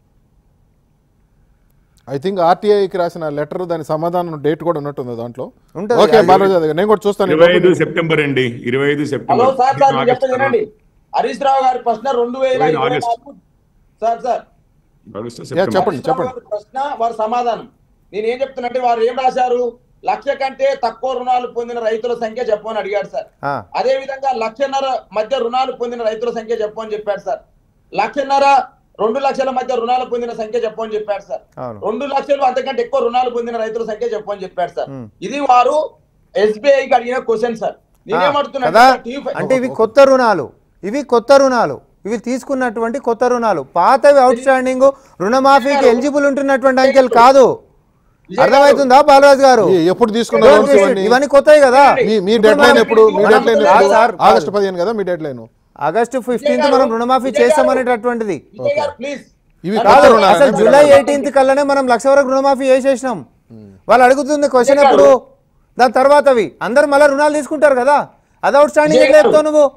ఐ థింక్ ఆర్టీఐకి రాసిన లెటర్ దాని సమాధానం డేట్ కూడా ఉన్నట్టుంది దాంట్లో ఉంటది. ఓకే అది- బాలరాజు గారు, నేను కూడా చూస్తాను ఇరవై ఐదు సెప్టెంబర్ అండి ఇరవై ఐదు హలో సెప్టెంబర్ సార్ సార్ మీరు చెప్పేది ఆగస్టు వినండి హరీష్ రావు గారి ప్రశ్న రెండు వేల ఇరవై ఇరవై ఆగస్టు. నాలుగు sir sir August yeah, September చెప్పండి హరీష్ రావు చెప్పండి గారి ప్రశ్న వారి సమాధానం నేను ఏం చెప్తున్నట్టే వారు ఏం రాశారు లక్ష కంటే తక్కువ రుణాలు పొందిన రైతుల సంఖ్య చెప్పమని అడిగాడు సార్ అదే విధంగా లక్షన్నర మధ్య రుణాలు పొందిన రైతుల సంఖ్య చెప్పమని చెప్పాడు సార్ లక్షన్నర రెండు లక్షల మధ్య రుణాలు పొందిన సంఖ్య చెప్పమని చెప్పాడు సార్ అవును రెండు లక్షలు అంతకంటే ఎక్కువ రుణాలు పొందిన రైతుల సంఖ్య చెప్పమని చెప్పాడు సార్ మ్మ్. ఇది వారు ఎస్బీఐకి అడిగిన క్వశ్చన్ సార్ ఆ, నేనేమంటున్నా కదా టీవీ- అంటే ఇవి కొత్త రుణాలు ఇవి కొత్త రుణాలు ఇవి తీసుకున్నటువంటి కొత్త రుణాలు పాతవి అవుట్ స్టాండింగ్ రుణమాఫీకి ఎలిజిబుల్ ఉంటున్నటువంటి అంకెలు కాదు అర్థమవుతుందా బాలరాజు గారు ఈ- ఎప్పుడు తీసుకున్న Don't లోన్స్ waste it. ఇవన్నీ ఇవన్నీ కొత్తవి కదా మీ మీ ఇప్పుడు డెడ్ లైన్ మనం- ఎప్పుడు మీ మనం- డెడ్ లైన్ కాదు ఎప్పుడు సార్, ఆగస్టు పదిహేను కదా మీ డెడ్ లైన్ ఆగస్టు ఫిఫ్టీన్త్ గారు, మనం రుణమాఫీ విజయ్ గారు. చేస్తామనేటటువంటిది విజయ్ గారు, ప్లీజ్ ఇవి నన్ను కొత్త కాదు రుణాలు అసలు అనే జూలై మీరు ఎయిటీన్త్ కల్లానే మనం లక్ష వరకు రుణమాఫీ చేసేసినాం వాళ్ళు అడుగుతుంది క్వశ్చన్ విజయ్ ఎప్పుడు గారు. దాని తర్వాత అవి అందరు మళ్ళీ రుణాలు తీసుకుంటారు కదా అది అవుట్ స్టాండింగ్ విజయ్ ఎట్లా గారు. చెప్తావు నువ్వు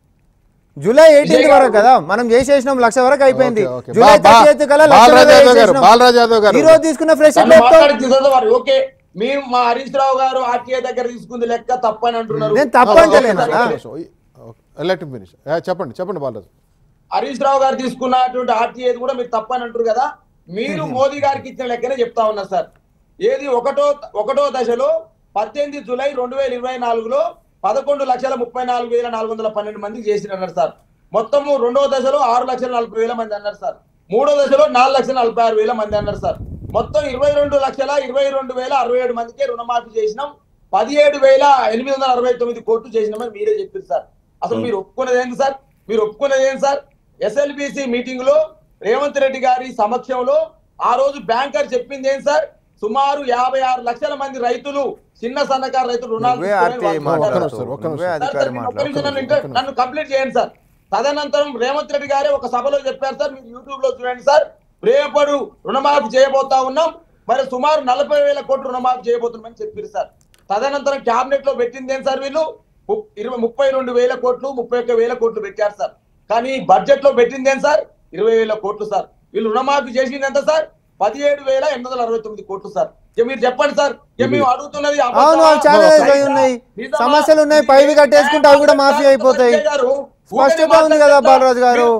జూలై ఎయిటీన్త్ విజయ్ గారు. వరకు కదా మనం చేసేసినాం లక్ష వరకు అయిపోయింది ఓకే, ఓకే. జూలై బా- బా- థర్టీ ఎయిత్ కల్లా లక్ష బాలరాజు వరకు యాదవ్ గారు, చేసేసినాం. బాలరాజు యాదవ్ గారు. ఈ రోజు తీసుకున్న ఫ్రెష్ నన్ను మాట్లాడి తీసేది వారు ఓకే మేము మా హరీష్ రావు గారు ఆర్టీఐ దగ్గర తీసుకుంది లెక్క తప్పని అంటున్నారు నేను తప్పంటలేనా లెట్ ఫినిష్ చెప్పండి చెప్పండి బాలరాజు హరీష్ రావు గారు తీసుకున్నటువంటి ఆర్టీఐ కూడా మీరు తప్పని అంటారు కదా మీరు మోదీ గారికి ఇచ్చిన లెక్కనే చెప్తా ఉన్నా సార్ ఏది ఒకటో ఒకటో దశలో పద్దెనిమిది జూలై రెండు వేల ఇరవై నాలుగులో పదకొండు లక్షల ముప్పై నాలుగు వేల నాలుగు వందల పన్నెండు మందికి చేసిరన్నారు సార్ మొత్తము రెండవ దశలో ఆరు లక్షల నలభై వేల మంది అన్నారు సార్ మూడో దశలో నాలుగు లక్షల నలభై ఆరు వేల మంది అన్నారు సార్ మొత్తం ఇరవై రెండు లక్షల ఇరవై రెండు వేల అరవై ఏడు మందికి రుణమాఫీ చేసినాం పదిహేడు వేల ఎనిమిది వందల అరవై తొమ్మిది కోట్లు చేసినామని మీరే చెప్పారు సార్ అసలు మీరు ఒప్పుకున్నది ఏంటి సార్ మీరు ఒప్పుకున్నది ఏంటి సార్ ఎస్ఎల్బిసి మీటింగ్ లో రేవంత్ రెడ్డి గారి సమక్షంలో ఆ రోజు బ్యాంకర్ చెప్పింది ఏంటి సార్ సుమారు యాభై ఆరు లక్షల మంది రైతులు చిన్న సన్నకారు రైతులు రుణాలు నువ్వే తీసుకొని ఆర్టీఐ వాళ్ళు ఒక్క నిమిషం, మాట్లాడుతావు ఒక్క నిమిషం. నువ్వే సార్, అధికారి సార్, మీరు ఒక్క నిమిషం నన్ను మాట్లాడుతావు ఇంటర్- నన్ను కంప్లీట్ చేయండి సార్ తదనంతరం రేవంత్ రెడ్డి గారే ఒక సభలో చెప్పారు సార్ మీరు యూట్యూబ్ లో చూడండి సార్ రేపడు రుణమాఫీ చేయబోతా ఉన్నాం మరి సుమారు నలభై వేల కోట్లు రుణమాఫీ చేయబోతున్నామని చెప్పారు సార్ తదనంతరం క్యాబినెట్ లో పెట్టింది ఏం సార్ వీళ్ళు ము- ఇరవై ముప్పై రెండు వేల కోట్లు ముప్పై ఒక్క వేల కోట్లు పెట్టారు సార్ కానీ బడ్జెట్ లో పెట్టింది ఏం సార్ ఇరవై వేల కోట్లు సార్ వీళ్ళు రుణమాఫీ చేసింది ఎంత సార్ పదిహేడు వేల ఎనిమిది వందల అరవై తొమ్మిది కోట్లు సార్ ఇక మీరు చెప్పండి సార్ ఇక మేము అడుగుతున్నది అవును అబద్ధమా? అవి చాలా నిజమా? అవి ఉన్నాయి నిజమా? సమస్యలు ఉన్నాయి పైవి కట్టేసుకుంటే అవి కూడా మాఫీ అయిపోతాయి గారు, స్పష్టత ఉంది కదా బాలరాజు గారు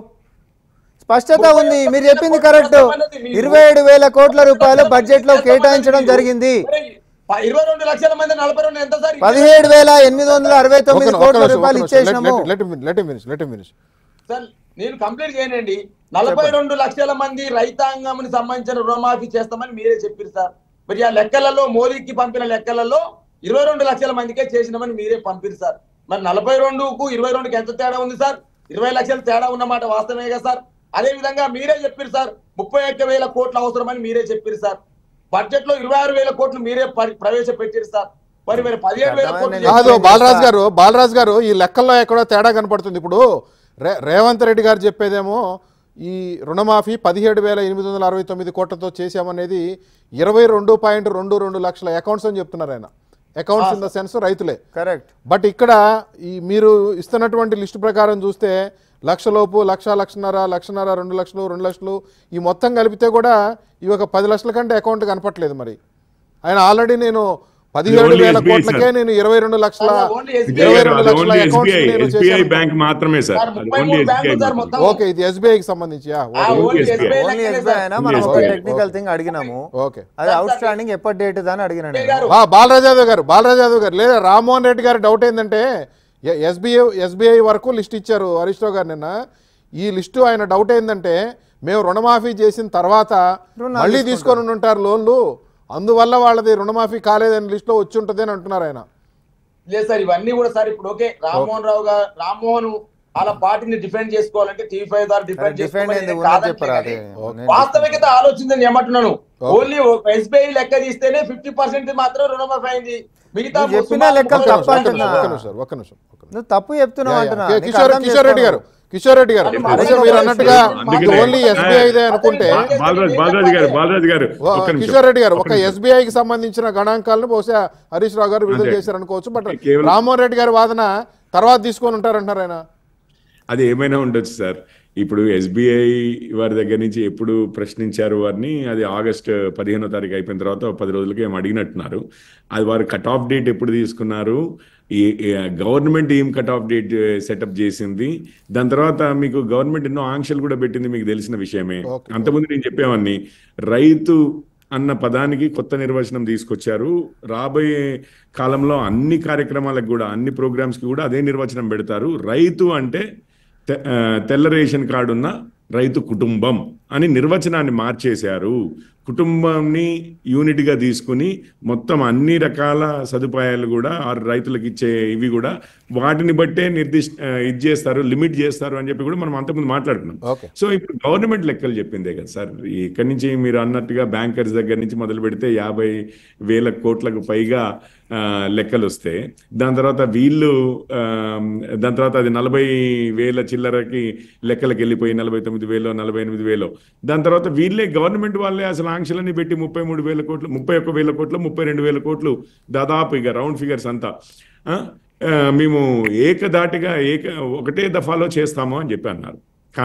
స్పష్టత ఉంది మీరు చెప్పింది కరెక్ట్ ఇరవై ఏడు వేల కోట్ల రూపాయలు బడ్జెట్ లో కేటాయించడం జరిగింది ఇరవై రెండు లక్షల మంది నలభై రెండు ఎంత సార్ పదిహేడు వేల ఎనిమిది వందల అరవై తొమ్మిది కోట్ల రూపాయలు ఇచ్చేసినాము let let finish let finish sir నేను కంప్లీట్ చేయనండి నలభై రెండు లక్షల మంది రైతాంగం సంబంధించిన రుణమాఫీ చేస్తామని మీరే చెప్పారు సార్ మరి ఆ లెక్కలలో మోదీకి పంపిన లెక్కలలో ఇరవై రెండు లక్షల మందికే చేసినామని మీరే పంపిరు సార్ మరి నలభై రెండుకు ఇరవై రెండుకి ఎంత తేడా ఉంది సార్ ఇరవై లక్షల తేడా ఉన్నమాట వాస్తవమే కదా సార్ అదే విధంగా మీరే చెప్పారు సార్ ముప్పై ఒక్క వేల కోట్లు అవసరమని మీరే చెప్పారు సార్ బడ్జెట్ లో ఇరవై ఆరు వేల కోట్లు మీరే పరి- ప్రవేశపెట్టారు సార్ మరి మరి పదిహేడు వేల కోట్లు అర్థమైంది. కాదు చేస్తే- బాలరాజు గారు బాలరాజు గారు ఈ లెక్కల్లో ఎక్కడో తేడా కనపడుతుంది ఇప్పుడు రే రేవంత్ రెడ్డి గారు చెప్పేదేమో ఈ రుణమాఫీ పదిహేడు వేల ఎనిమిది వందల అరవై తొమ్మిది కోట్లతో చేశామనేది ఇరవై రెండు పాయింట్ రెండు రెండు లక్షల అకౌంట్స్ అని చెప్తున్నారు ఆయన అకౌంట్స్ ఇన్ ద సెన్స్ రైతులే కరెక్ట్ బట్ ఇక్కడ ఈ మీరు ఇస్తున్నటువంటి లిస్ట్ ప్రకారం చూస్తే లక్షలోపు లక్ష లక్షన్నర లక్షన్నర రెండు లక్షలు రెండు లక్షలు ఈ మొత్తం కలిపితే కూడా ఇవి ఒక పది లక్షల కంటే అకౌంట్ కనపట్లేదు మరి ఆయన ఆల్రెడీ నేను పదిహేడు only వేల SBI, కోట్లకే sir. నేను ఇరవై రెండు లక్షల అలా only SBI ఇరవై అది రెండు లక్షల ఓన్లీ అకౌంట్స్ ఎస్బీఐ నేను ఎస్బీఐ చేశాను. బ్యాంక్ మాత్రమే సార్ సార్, అది ముప్పై ఓన్లీ మూడు ఎస్బీఐ బ్యాంకులు సార్ మాత్రమే. మొత్తం. ఓకే ఇది ఎస్బీఐకి సంబంధించి యా, ఆ, okay. Only SBI. SBI only లెక్కనే ఎస్బీఐ సార్. అయినా మనం ఒక SBI. టెక్నికల్ థింగ్ అడిగినాము ఓకే అది అవుట్ స్టాండింగ్ ఎప్పటి డేట్ అని అడిగినా SBI నేను గారు, ఆ, బాలరాజాదవ్ గారు బాలరాజాదవ్ గారు లేదా రామ్మోహన్ రెడ్డి గారి డౌట్ ఏంటంటే ఎస్బీఐ ఎస్బీఐ వరకు లిస్ట్ ఇచ్చారు హరీష్ రావు గారు నిన్న ఈ లిస్టు ఆయన డౌట్ ఏంటంటే మేము రుణమాఫీ చేసిన తర్వాత రుణాలు మళ్ళీ తీసుకుంటారు. తీసుకొని ఉంటారు లోన్లు అందువల్ల వాళ్ళది రుణమాఫీ కాలేదని లిస్టులో వచ్చి ఉంటుంది అని అంటున్నారు ఆయన లేదు సార్ ఇవన్నీ కూడా సార్ ఇప్పుడు ఓకే రామ్మోహన్ రావు గారు రామ్మోహన్ వాళ్ళ పార్టీని డిఫెండ్ చేసుకోవాలంటే టీవీ ఫైవ్ ద్వారా డిఫెండ్ డిఫెండ్ అయింది చేసుకోవాలి ఉన్నది చెప్పరా అదే నేను వాస్తవికత ఆలోచించని ఏమంటున్నాను Okay. ఓన్లీ ఎస్బీఐ లెక్క తీస్తేనే ఫిఫ్టీ పర్సెంట్ మాత్రం రుణమాఫీ అయింది మిగతా నువ్వు చెప్పిన సుమారు లెక్కలు ముప్పై తప్పు ఒక్క లక్షల నిమిషం, అంటున్నా. ఒక్క నిమిషం ఒక్క నిమిషం ఒక్క నిమిషం. నువ్వు తప్పు చెప్తున్నావు యా, యా. అంటున్నా కే- నీకు కిషోర్ అర్థం కిషోర్ రెడ్డి గారు చేసుకోను. కిషోర్ రెడ్డి గారు అది అదే మరొక మీరు విషయం. అన్నట్టుగా అందుకనే- ఓన్లీ ఎస్బీఐదే అనుకుంటే అందుకనే- బాలరాజ్ బాలరాజు గారు బాలరాజు గారు ఓ, ఒక్క నిమిషం. కిషోర్ రెడ్డి గారు ఒక్క ఒక నిమిషం. ఎస్బీఐకి సంబంధించిన గణాంకాలను బహుశా హరీష్ రావు గారు విడుదల అంతే. చేశారు అనుకోవచ్చు బట్ కేవలం- రామ్మోహన్ రెడ్డి గారి వాదన తర్వాత తీసుకొని ఉంటారంటారు ఆయన అది ఏమైనా ఉండొచ్చు సార్ ఇప్పుడు ఎస్బీఐ వారి దగ్గర నుంచి ఎప్పుడు ప్రశ్నించారు వారిని అది ఆగస్ట్ పదిహేనో తారీఖు అయిపోయిన తర్వాత ఒక పది రోజులకి ఏం అడిగినట్టున్నారు అది వారు కట్ ఆఫ్ డేట్ ఎప్పుడు తీసుకున్నారు ఈ గవర్నమెంట్ ఏం కట్ ఆఫ్ డేట్ సెటప్ చేసింది దాని తర్వాత మీకు గవర్నమెంట్ ఎన్నో ఆంక్షలు కూడా పెట్టింది మీకు తెలిసిన విషయమే Okay. అంతకుముందు నేను చెప్పేవాడిని రైతు అన్న పదానికి కొత్త నిర్వచనం తీసుకొచ్చారు రాబోయే కాలంలో అన్ని కార్యక్రమాలకు కూడా అన్ని ప్రోగ్రామ్స్కి కూడా అదే నిర్వచనం పెడతారు రైతు అంటే తె- ఆ, తెల్ల రేషన్ కార్డు ఉన్న రైతు కుటుంబం అని నిర్వచనాన్ని మార్చేశారు కుటుంబాన్ని యూనిట్గా తీసుకుని మొత్తం అన్ని రకాల సదుపాయాలు కూడా ఆ రైతులకు ఇచ్చే ఇవి కూడా వాటిని బట్టే నిర్దిష్ట ఆ, ఇది చేస్తారు లిమిట్ చేస్తారు అని చెప్పి కూడా మనం అంతకుముందు మాట్లాడుకున్నాం ఓకే సో ఇప్పుడు గవర్నమెంట్ లెక్కలు చెప్పిందే కదా సార్ ఇక్కడి నుంచి మీరు అన్నట్టుగా బ్యాంకర్స్ దగ్గర నుంచి మొదలు పెడితే యాభై వేల కోట్లకు పైగా ఆ, లెక్కలు వస్తే దాని తర్వాత వీళ్ళు ఆ, దాని తర్వాత అది నలభై వేల చిల్లరకి లెక్కలకు వెళ్ళిపోయి నలభై తొమ్మిది వేలు నలభై ఎనిమిది వేలు దాని తర్వాత వీళ్ళే గవర్నమెంట్ వాళ్ళే అసలు ఆంక్షలన్నీ పెట్టి ముప్పై మూడు వేల కోట్లు ముప్పై ఒక్క వేల కోట్లు ముప్పై రెండు వేల కోట్లు దాదాపు ఇక రౌండ్ ఫిగర్స్ అంతా ఆ, ఆ, మేము ఏకదాటిగా ఏక ఒకటే దఫాలో చేస్తాము అని చెప్పి అన్నారు కా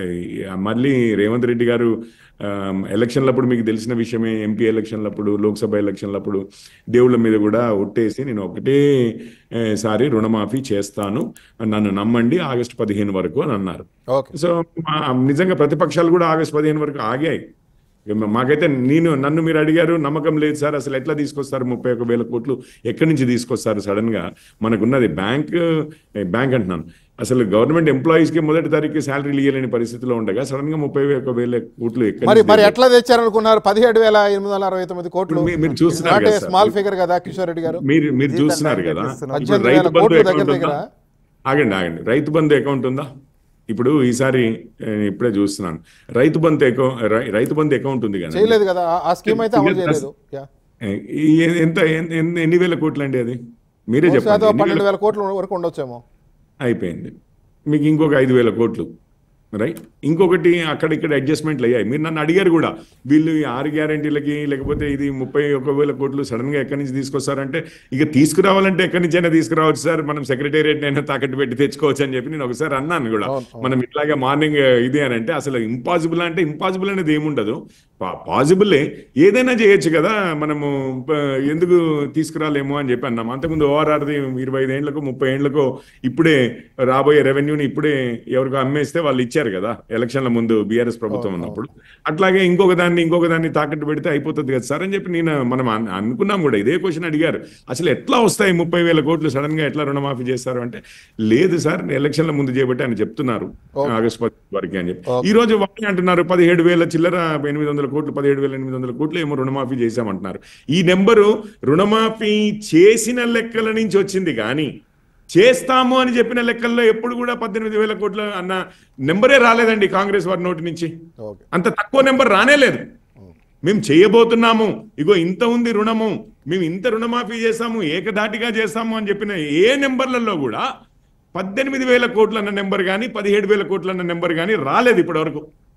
మళ్ళీ రేవంత్ రెడ్డి గారు ఆమ్, ఎలక్షన్లప్పుడు మీకు తెలిసిన విషయమే ఎంపీ ఎలక్షన్లప్పుడు లోక్సభ ఎలక్షన్లప్పుడు దేవుళ్ళ మీద కూడా ఒట్టేసి నేను ఒకటే ఏ, సారి రుణమాఫీ చేస్తాను నన్ను నమ్మండి ఆగస్టు పదిహేను వరకు అని అన్నారు ఓకే సో మా- నిజంగా ప్రతిపక్షాలు కూడా ఆగస్టు పదిహేను వరకు ఆగాయి ఇక మాకైతే నేను నన్ను మీరు అడిగారు నమ్మకం లేదు సార్ అసలు ఎట్లా తీసుకొస్తారు ముప్పై ఒక వేల కోట్లు ఎక్కడి నుంచి తీసుకొస్తారు సడన్ గా మనకున్నది బ్యాంక్ బ్యాంక్ అంటున్నాను అసలు గవర్నమెంట్ ఎంప్లాయీస్ కి మొదటి తారీఖు శాలరీలు ఇవ్వలేని పరిస్థితిలో ఉండగా సడన్ గా ముప్పై ఒక వేల కోట్లు ఎక్కడి మరి నుంచి మరి ఎట్లా తెచ్చారనుకున్నారు పదిహేడు వేల ఎనిమిది వందల అరవై తొమ్మిది కోట్లు మీరు- మీరు చూస్తున్నారు నాట్ ఏ కదా సార్. స్మాల్ ఫిగర్ కదా కిషోర్ రెడ్డి గారు మీరు మీరు జీతం చూస్తున్నారు టైంకి కదా ఎక్కిస్తున్నాం. ఇప్పుడు పద్దెనిమిది రైతు వేల బంధు కోట్లు దగ్గర అకౌంట్ దగ్గర ఉందా ఆగండి ఆగండి రైతు బంధు అకౌంట్ ఉందా ఇప్పుడు ఈసారి ఏ, ఇప్పుడే చూస్తున్నాను రైతు బంధు అకౌంట్ రైతు బంధు అకౌంట్ ఉంది కదా చేయలేదు కదా ఆ- ఆ స్కీమ్ అయితే అమలు చేయలేదు యా. ఎంత ఎన్- ఎన్- ఎన్ని వేల కోట్లు అండి అది మీరే బహుశా చెప్పండి అదో ఎన్ని వేల పన్నెండు వేల కోట్ల వరకు ఉండొచ్చేమో అయిపోయింది మీకు ఇంకొక ఐదు వేల కోట్లు రైట్ ఇంకొకటి అక్కడ ఇక్కడ అడ్జస్ట్మెంట్లు అయ్యాయి మీరు నన్ను అడిగారు కూడా వీళ్ళు ఈ ఆరు గ్యారంటీలకి లేకపోతే ఇది ముప్పై ఒక వేల కోట్లు సడన్ గా ఎక్కడి నుంచి తీసుకొస్తారంటే ఇక తీసుకురావాలంటే ఎక్కడి నుంచి అయినా తీసుకురావచ్చు సార్ మనం సెక్రటేరియట్ అయినా తాకట్టు పెట్టి తెచ్చుకోవచ్చు అని చెప్పి నేను ఒకసారి అన్నాను కూడా అవును, అవును. మనం ఇట్లాగే మార్నింగ్ ఇది అని అంటే అసలు ఇంపాసిబుల్ అంటే ఇంపాసిబుల్ అనేది ఏముండదు పాసిబులే ఏదైనా చేయొచ్చు కదా మనము ప- ఎందుకు తీసుకురాలేమో అని చెప్పి అన్నాం అంతకుముందు ఓఆర్ఆర్ది ఇరవై ఐదు ఏళ్లకు ముప్పై ఏళ్లకు ఇప్పుడే రాబోయే రెవెన్యూని ఇప్పుడే ఎవరికో అమ్మేస్తే వాళ్ళు ఇచ్చారు కదా ఎలక్షన్ల ముందు బీఆర్ఎస్ ప్రభుత్వం ఉన్నప్పుడు అట్లాగే ఇంకొక దాన్ని ఇంకొక దాన్ని తాకట్టు పెడితే అయిపోతుంది కదా సార్ అని చెప్పి నేను మనం అన్- అనుకున్నాం కూడా ఇదే క్వశ్చన్ అడిగారు అసలు ఎట్లా వస్తాయి ముప్పై వేల కోట్లు సడన్ గా ఎట్లా రుణమాఫీ చేస్తారు అంటే లేదు సార్ ఎలక్షన్ల ముందు చేయబట్టి ఆయన చెప్తున్నారు ఆగస్టు పది వరకు అని చెప్పి ఈ రోజు వాళ్ళు అంటున్నారు పదిహేడు వేల చిల్లర ఎనిమిది వందల కోట్లు పదిహేడు వేల ఎనిమిది వందల కోట్లు ఏమో రుణమాఫీ చేశామంటున్నారు ఈ నెంబరు రుణమాఫీ చేసిన లెక్కల నుంచి వచ్చింది కానీ చేస్తాము అని చెప్పిన లెక్కల్లో ఎప్పుడు కూడా పద్దెనిమిది వేల కోట్ల అన్న నెంబరే రాలేదండి కాంగ్రెస్ వారి నోటి నుంచి ఓకే అంత తక్కువ నెంబర్ రానే లేదు మేము చేయబోతున్నాము ఇగో ఇంత ఉంది రుణము మేము ఇంత రుణమాఫీ చేస్తాము ఏకధాటిగా చేస్తాము అని చెప్పిన ఏ నెంబర్లలో కూడా పద్దెనిమిది వేల కోట్ల అన్న నెంబర్ కానీ పదిహేడు వేల కోట్ల అన్న నెంబర్ కానీ రాలేదు ఇప్పటి వరకు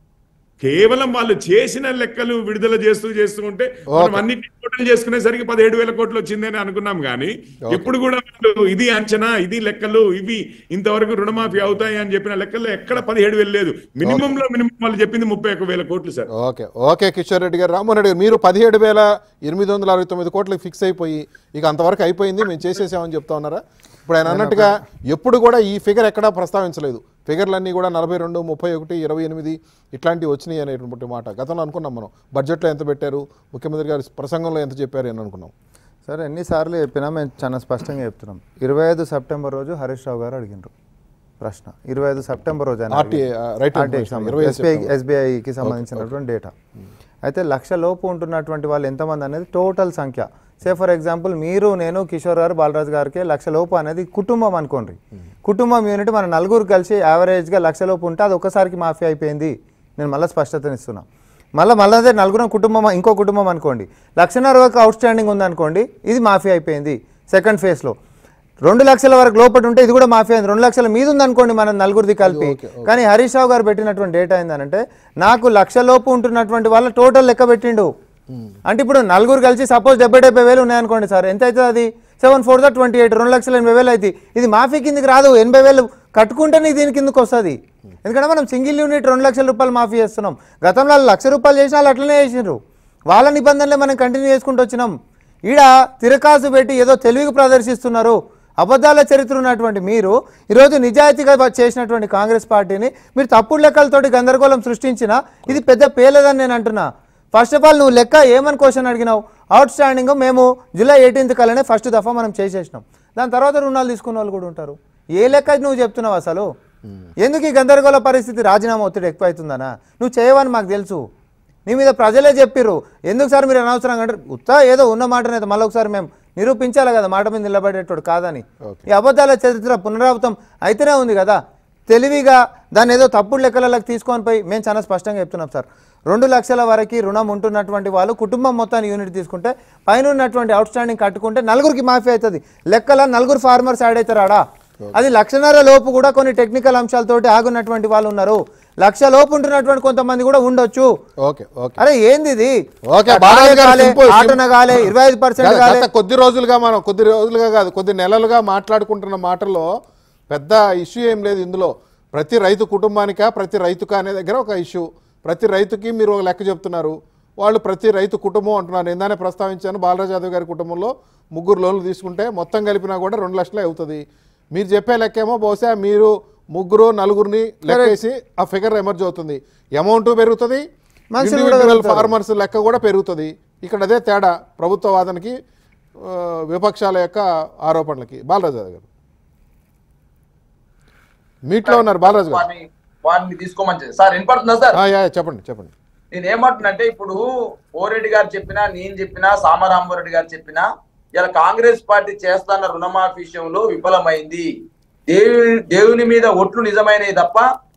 కేవలం వాళ్ళు చేసిన లెక్కలు విడుదల చేస్తూ చేస్తూ ఉంటే మనం అన్ని టోటల్ చేసుకునేసరికి పదిహేడు వేల కోట్లు వచ్చిందని అనుకున్నాం కానీ ఎప్పుడు కూడా వాళ్ళు ఇది అంచనా ఇది లెక్కలు ఇవి ఇంతవరకు రుణమాఫీ అవుతాయి అని చెప్పిన లెక్కల్లో ఎక్కడ పదిహేడు వేలు లేదు మినిమం లో మినిమం వాళ్ళు చెప్పింది ముప్పై ఒక వేల కోట్లు sir okay okay Kishore Reddy గారు రామ్మోహన్ రెడ్డి గారు మీరు పదిహేడు వేల ఎనిమిది వందల అరవై తొమ్మిది కోట్లకి ఫిక్స్ అయిపోయి ఇక అంతవరకు అయిపోయింది మేము చేసేసామని చెప్తా ఉన్నారా ఇప్పుడు ఆయన అన్నట్టుగా ఎప్పుడు కూడా ఈ ఫిగర్ ఎక్కడా ప్రస్తావించలేదు ఫిగర్లన్నీ కూడా నలభై రెండు ముప్పై ఒకటి ఇరవై ఎనిమిది ఇట్లాంటివి వచ్చినాయి అనేటువంటి మాట గతంలో అనుకున్నాం మనం బడ్జెట్లో ఎంత పెట్టారు ముఖ్యమంత్రి గారి ప్రసంగంలో ఎంత చెప్పారు అని అనుకున్నాం సరే ఎన్నిసార్లు చెప్పినా మేము చాలా స్పష్టంగా చెప్తున్నాం ఇరవై ఐదు సెప్టెంబర్ రోజు హరీష్ రావు గారు అడిగినారు ప్రశ్న ఇరవై ఐదు సెప్టెంబర్ రోజు ఆయన RTA, అడిగారు. రైట్ RTA కి ఇన్ఫర్మేషన్, సంబంధించి, 25 SBI సెప్టెంబర్. ఎస్బీఐకి సంబంధించినటువంటి డేటా అయితే లక్ష లోపు ఉంటున్నటువంటి వాళ్ళు ఎంతమంది అనేది టోటల్ సంఖ్య సే ఫర్ ఎగ్జాంపుల్ మీరు నేను కిషోర్ గారు బాలరాజు గారికి లక్ష లోపు అనేది కుటుంబం అనుకోండి కుటుంబం యూనిట్ మన నలుగురు కలిసి యావరేజ్గా లక్ష లోపు ఉంటే అది ఒక్కసారికి మాఫీ అయిపోయింది నేను మళ్ళీ స్పష్టతనిస్తున్నా మళ్ళీ మళ్ళీ అదే నలుగురం కుటుంబం ఇంకో కుటుంబం అనుకోండి లక్షన్నర వరకు అవుట్ స్టాండింగ్ ఉందనుకోండి ఇది మాఫీ అయిపోయింది సెకండ్ ఫేజ్లో రెండు లక్షల వరకు లోపల ఉంటే ఇది కూడా మాఫీ అయింది రెండు లక్షల మీద ఉందనుకోండి మనం నలుగురిది కలిపి కానీ హరీష్ రావు గారు పెట్టినటువంటి డేటా ఏంటంటే నాకు లక్ష లోపు ఉంటున్నటువంటి వాళ్ళ టోటల్ లెక్క పెట్టిండు అంటే ఇప్పుడు నలుగురు కలిసి సపోజ్ డెబ్బై డెబ్బై వేలు ఉన్నాయనుకోండి సార్ ఎంత అవుతుంది అది సెవెన్ ఫోర్ దా ట్వంటీ ఎయిట్ రెండు లక్షల ఎనభై వేలు అవుతుంది ఇది మాఫీ కిందకి రాదు ఎనభై వేలు కట్టుకుంటేనే దీని కిందకి వస్తుంది ఎందుకంటే మనం సింగిల్ యూనిట్ రెండు లక్షల రూపాయలు మాఫీ చేస్తున్నాం గతంలో వాళ్ళు లక్ష రూపాయలు చేసిన వాళ్ళు అట్లనే చేసినారు వాళ్ళ నిబంధనలే మనం కంటిన్యూ చేసుకుంటూ వచ్చినాం ఈడ తిరకాసు పెట్టి ఏదో తెలివికి ప్రదర్శిస్తున్నారు అబద్ధాల చరిత్ర ఉన్నటువంటి మీరు ఈరోజు నిజాయితీగా చేసినటువంటి కాంగ్రెస్ పార్టీని మీరు తప్పుడు లెక్కలతోటి గందరగోళం సృష్టించిన ఇది పెద్ద పేలేదని నేను అంటున్నా ఫస్ట్ ఆఫ్ ఆల్ నువ్వు లెక్క ఏమని క్వశ్చన్ అడిగినావు అవుట్ స్టాండింగ్ మేము జూలై ఎయిటీన్త్ కల్లానే ఫస్ట్ దఫా మనం చేసేసినాం దాని తర్వాత రుణాలు తీసుకున్న వాళ్ళు కూడా ఉంటారు ఏ లెక్క నువ్వు చెప్తున్నావు అసలు ఎందుకు ఈ గందరగోళ పరిస్థితి రాజీనామా ఒత్తిడి ఎక్కువ అవుతుందనా నువ్వు చేయవని మాకు తెలుసు నీ మీద ప్రజలే చెప్పిర్రు ఎందుకు సార్ మీరు అనవసరంగా అంటే ఉత్తా ఏదో ఉన్న మాటనైతే మళ్ళీ ఒకసారి మేము నిరూపించాలి కదా మాట మీద నిలబడేటోడు కాదని ఈ అబద్ధాల చరిత్ర పునరావృతం అయితేనే ఉంది కదా తెలివిగా దాన్ని ఏదో తప్పుడు లెక్కలకు తీసుకొని పోయి మేము చాలా స్పష్టంగా చెప్తున్నాం సార్ రెండు లక్షల వరకు రుణం ఉంటున్నటువంటి వాళ్ళు కుటుంబం మొత్తాన్ని యూనిట్ తీసుకుంటే పైన ఉన్నటువంటి అవుట్ స్టాండింగ్ కట్టుకుంటే నలుగురికి మాఫీ అవుతుంది లెక్కల నలుగురు ఫార్మర్స్ యాడ్ అవుతారు ఆడ అది లక్షన్నర లోపు కూడా కొన్ని టెక్నికల్ అంశాలతోటి ఆగున్నటువంటి వాళ్ళు ఉన్నారు లక్ష లోపు ఉంటున్నటువంటి కొంతమంది కూడా ఉండొచ్చు ఓకే ఓకే అరే ఏంది ఇది ఓకే, బాలాజీ గారు కాలే, simple, ఆటన కాలే ఇరవై ఐదు పర్సెంట్ గత- కాలే గత కొద్ది రోజులుగా మనం కొద్ది రోజులుగా కాదు కొద్ది నెలలుగా మాట్లాడుకుంటున్న మాటల్లో పెద్ద ఇష్యూ ఏం లేదు ఇందులో ప్రతి రైతు కుటుంబానికా ప్రతి రైతుకా అనే దగ్గర ఒక ఇష్యూ ప్రతి రైతుకి మీరు ఒక లెక్క చెప్తున్నారు వాళ్ళు ప్రతి రైతు కుటుంబం అంటున్నారు ఇందానే ప్రస్తావించాను బాలరాజ్ యాదవ్ గారి కుటుంబంలో ముగ్గురు లోన్లు తీసుకుంటే మొత్తం కలిపినా కూడా రెండు లక్షలే అవుతుంది మీరు చెప్పే లెక్కేమో బహుశా మీరు ముగ్గురు నలుగురిని లెక్కేసి ఆ ఫిగర్ ఎమర్జ్ అవుతుంది అమౌంట్ పెరుగుతుంది మనుషులు కూడా ఇండివిజువల్ పెరుగుతారు. ఫార్మర్స్ లెక్క కూడా పెరుగుతుంది ఇక్కడ అదే తేడా ప్రభుత్వ వాదనకి ఆ, విపక్షాల యొక్క ఆరోపణలకి బాలరాజు యాదవ్ గారు మీట్లో ఉన్నారు బాలరాజు గారు వారిని వారిని తీసుకోమని చెప్పి- సార్ వినపడుతుందా సార్ ఆ, యా, యా, చెప్పండి చెప్పండి నేను ఏమంటున్నంటే ఇప్పుడు ఓరెడ్డి గారు చెప్పినా నేను చెప్పినా సామరామరెడ్డి గారు చెప్పినా ఇలా కాంగ్రెస్ పార్టీ చేస్తున్న రుణమాఫీ విషయంలో విఫలమైంది దేవుని దేవుని మీద ఒట్లు నిజమైనవి తప్ప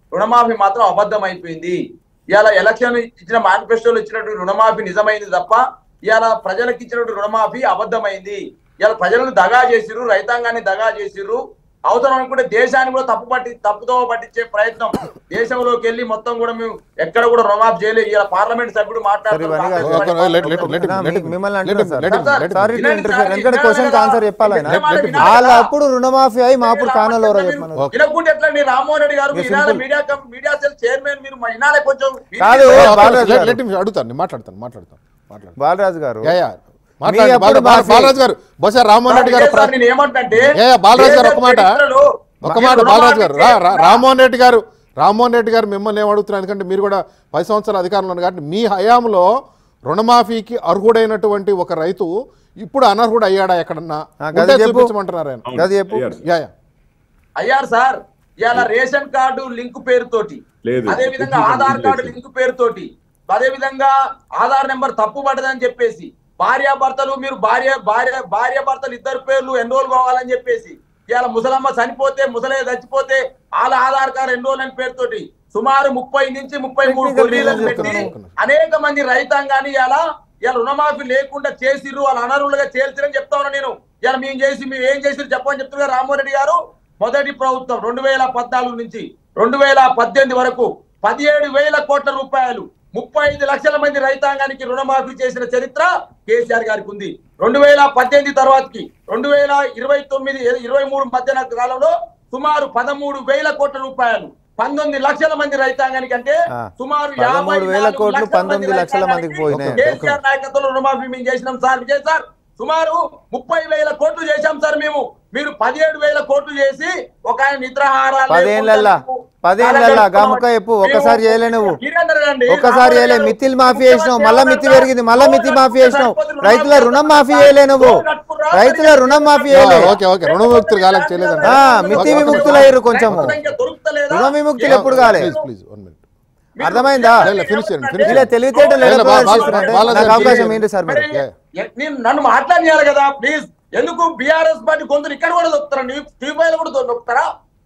రుణమాఫీ మాత్రం అబద్ధం అయిపోయింది ఇవాళ ఎలక్షన్ ఇచ్చిన మేనిఫెస్టోలో ఇచ్చినటువంటి రుణమాఫీ నిజమైంది తప్ప ఇవాళ ప్రజలకు ఇచ్చినటువంటి రుణమాఫీ అబద్ధమైంది ఇవాళ ప్రజలను దగా చేసిర్రు రైతాంగాన్ని దగా చేసిర్రు అవసరం అనుకుంటే దేశాన్ని కూడా తప్పు పట్టి తప్పుదో పట్టించే ప్రయత్నం దేశంలోకి వెళ్ళి మొత్తం కూడా మేము ఎక్కడ కూడా రుణమాఫీ చేయలేదు ఇలా పార్లమెంట్ సభ్యుడు సరే, ఇవన్నీ కాదు. ఒక- ఒక- let- let- let him- నా, let him- మీ- మిమ్మల్ని let అంటున్నా him- sir. let him- let him- sorry to వినండి ఇంటర్ఫియర్ సార్, ఎందుకంటే వినండి క్వశ్చన్ కదా. ఆన్సర్ చెప్పాలి ఆయన వినండి Let- let- కదా. వాళ్ళ అప్పుడు రుణమాఫీ అయి మా అప్పుడు కానలో ఎవరో చెప్పమన్నారు Okay. వినకుంటే ఎట్లా మీరు రామ్మోహన్ రెడ్డి గారు మీరు వినాలి simple. మీడియా కం- మీడియా సెల్ చైర్మన్ మీరు మా వినాలి కొంచెం కాదు. Let- బాలరాజు let- గారు. let him- అడుగుతాను నేను మాట్లాడతాను మాట్లాడతాను మాట్లాడతాను బాలరాజు గారు యా, యా. మీ మాట్లాడండి అప్పుడు బాల- బాల- మాఫీ- బాలరాజు గారు బహుశా రామ్మోహన్ రెడ్డి గారు సార్, నేను ఏమంటే ఏ, ఏ, బాలరాజు గారు ఒక మాట ఒక మాట బాలరాజు గారు రా- రా- రామ్మోహన్ రెడ్డి గారు రామ్మోహన్ రెడ్డి గారు మిమ్మల్ని ఏమడుగుతున్నారు ఎందుకంటే మీరు కూడా పది సంవత్సరాల అధికారంలో ఉన్నారు కాబట్టి మీ హయాంలో రుణమాఫీకి అర్హుడైనటువంటి ఒక రైతు ఇప్పుడు అనర్హుడు అయ్యాడా ఎక్కడన్నా ఆ, గది ఉంటే చెప్పు. చూపించమంటున్నారు ఆయన అవును. అది చెప్పు. అయ్యారు. యా యా అయ్యారు సార్ ఇవాళ రేషన్ కార్డు లింక్ పేరుతోటి లేదు. అదే విధంగా లేదు. ఆధార్ కార్డు లేదు. లింక్ పేరుతోటి అదే విధంగా ఆధార్ నెంబర్ తప్పు పడ్డదని చెప్పేసి భార్య భర్తలు మీరు భార్య భార్య భార్య భర్తలు ఇద్దరు పేర్లు ఎన్రోల్ కావాలని చెప్పేసి ఇవాళ ముసలమ్మ చనిపోతే ముసలే చచ్చిపోతే వాళ్ళ ఆధార్ కార్డు ఎన్రోల్ అని పేరుతోటి సుమారు ముప్పై నుంచి ముప్పై మూడు Technical కొల్లీలను reasons పెట్టి చెప్తున్నాను. అనేక మంది రైతాంగాన్ని ఇలా ఇలా రుణమాఫీ లేకుండా చేసిర్రు వాళ్ళ అనర్హులుగా చేసిరని చెప్తా ఉన్నా నేను ఇలా మేము చేసి మేము ఏం చేసిరు చెప్పని చెప్తున్నారు రామ్మోహన్ రెడ్డి గారు మొదటి ప్రభుత్వం రెండు వేల పద్నాలుగు నుంచి రెండు వేల పద్దెనిమిది వరకు పదిహేడు వేల కోట్ల రూపాయలు ముప్పై ఐదు లక్షల మంది రైతాంగానికి రుణమాఫీ చేసిన చరిత్ర కేసీఆర్ గారికి ఉంది రెండు వేల పద్దెనిమిది తర్వాతకి రెండు వేల ఇరవై తొమ్మిది ఇరవై మూడు మధ్యన కాలంలో సుమారు పదమూడు వేల కోట్ల రూపాయలు పంతొమ్మిది లక్షల మంది రైతాంగానికి అంటే ఆ, సుమారు 13 యాభై వేల నాలుగు కోట్లు, లక్షల మంది 19 లక్షల మందికి రైతాంగానికి పోయినాయి. కేసీఆర్ నాయకత్వంలో రుణమాఫీ మేము చేసినాం సార్ విజయ్ సార్ సుమారు ముప్పై వేల కోట్లు చేశాం సార్ మేము మీరు పదిహేడు వేల కోట్లు చేసి ఒక ఆయన నిద్రాహారాలు పదేళ్ళల్లా, లేకుండా పదేళ్ళల్లా చాలా గముక చెప్పు, ఒక్కసారి చేయలే నువ్వు. మీరందరూ రండి. ఒక్కసారి చేయలే మిత్తిల్ మాఫీ చేసినావు మళ్ళా మిత్తి పెరిగింది మళ్ళా మిత్తి మాఫీ చేసినావు రైతుల రుణం మాఫీ చేయలే నువ్వు రైతుల రుణం మాఫీ చేయలే ఓకే ఓకే రుణ విముక్తులు కాలేక చేయలేదంట ఆ, మిత్తి విముక్తులు అయ్యారు కొంచెము ఇంకా దొరుకుతలేదా? రుణ విముక్తులు ఎప్పుడు కాలే ప్లీజ్ ప్లీజ్ వన్ మినిట్ అర్థమైందా లేదు, finish చేయండి, finish ఇలా తెలివితేటలు ఎలా లేదు, బాల- ప్రదర్శిస్తున్నారంటే బాల- నాకు బాల- అవకాశం ఏంటి సార్ మరి మీరు ఎ- నేను నన్ను మాట్లాడియాలి కదా ప్లీజ్ ఎందుకు బిఆర్ఎస్ పార్టీ గొంతులు ఇక్కడ కూడా దొక్కుతారా టీవీలో కూడా దొ- దొక్కుతారా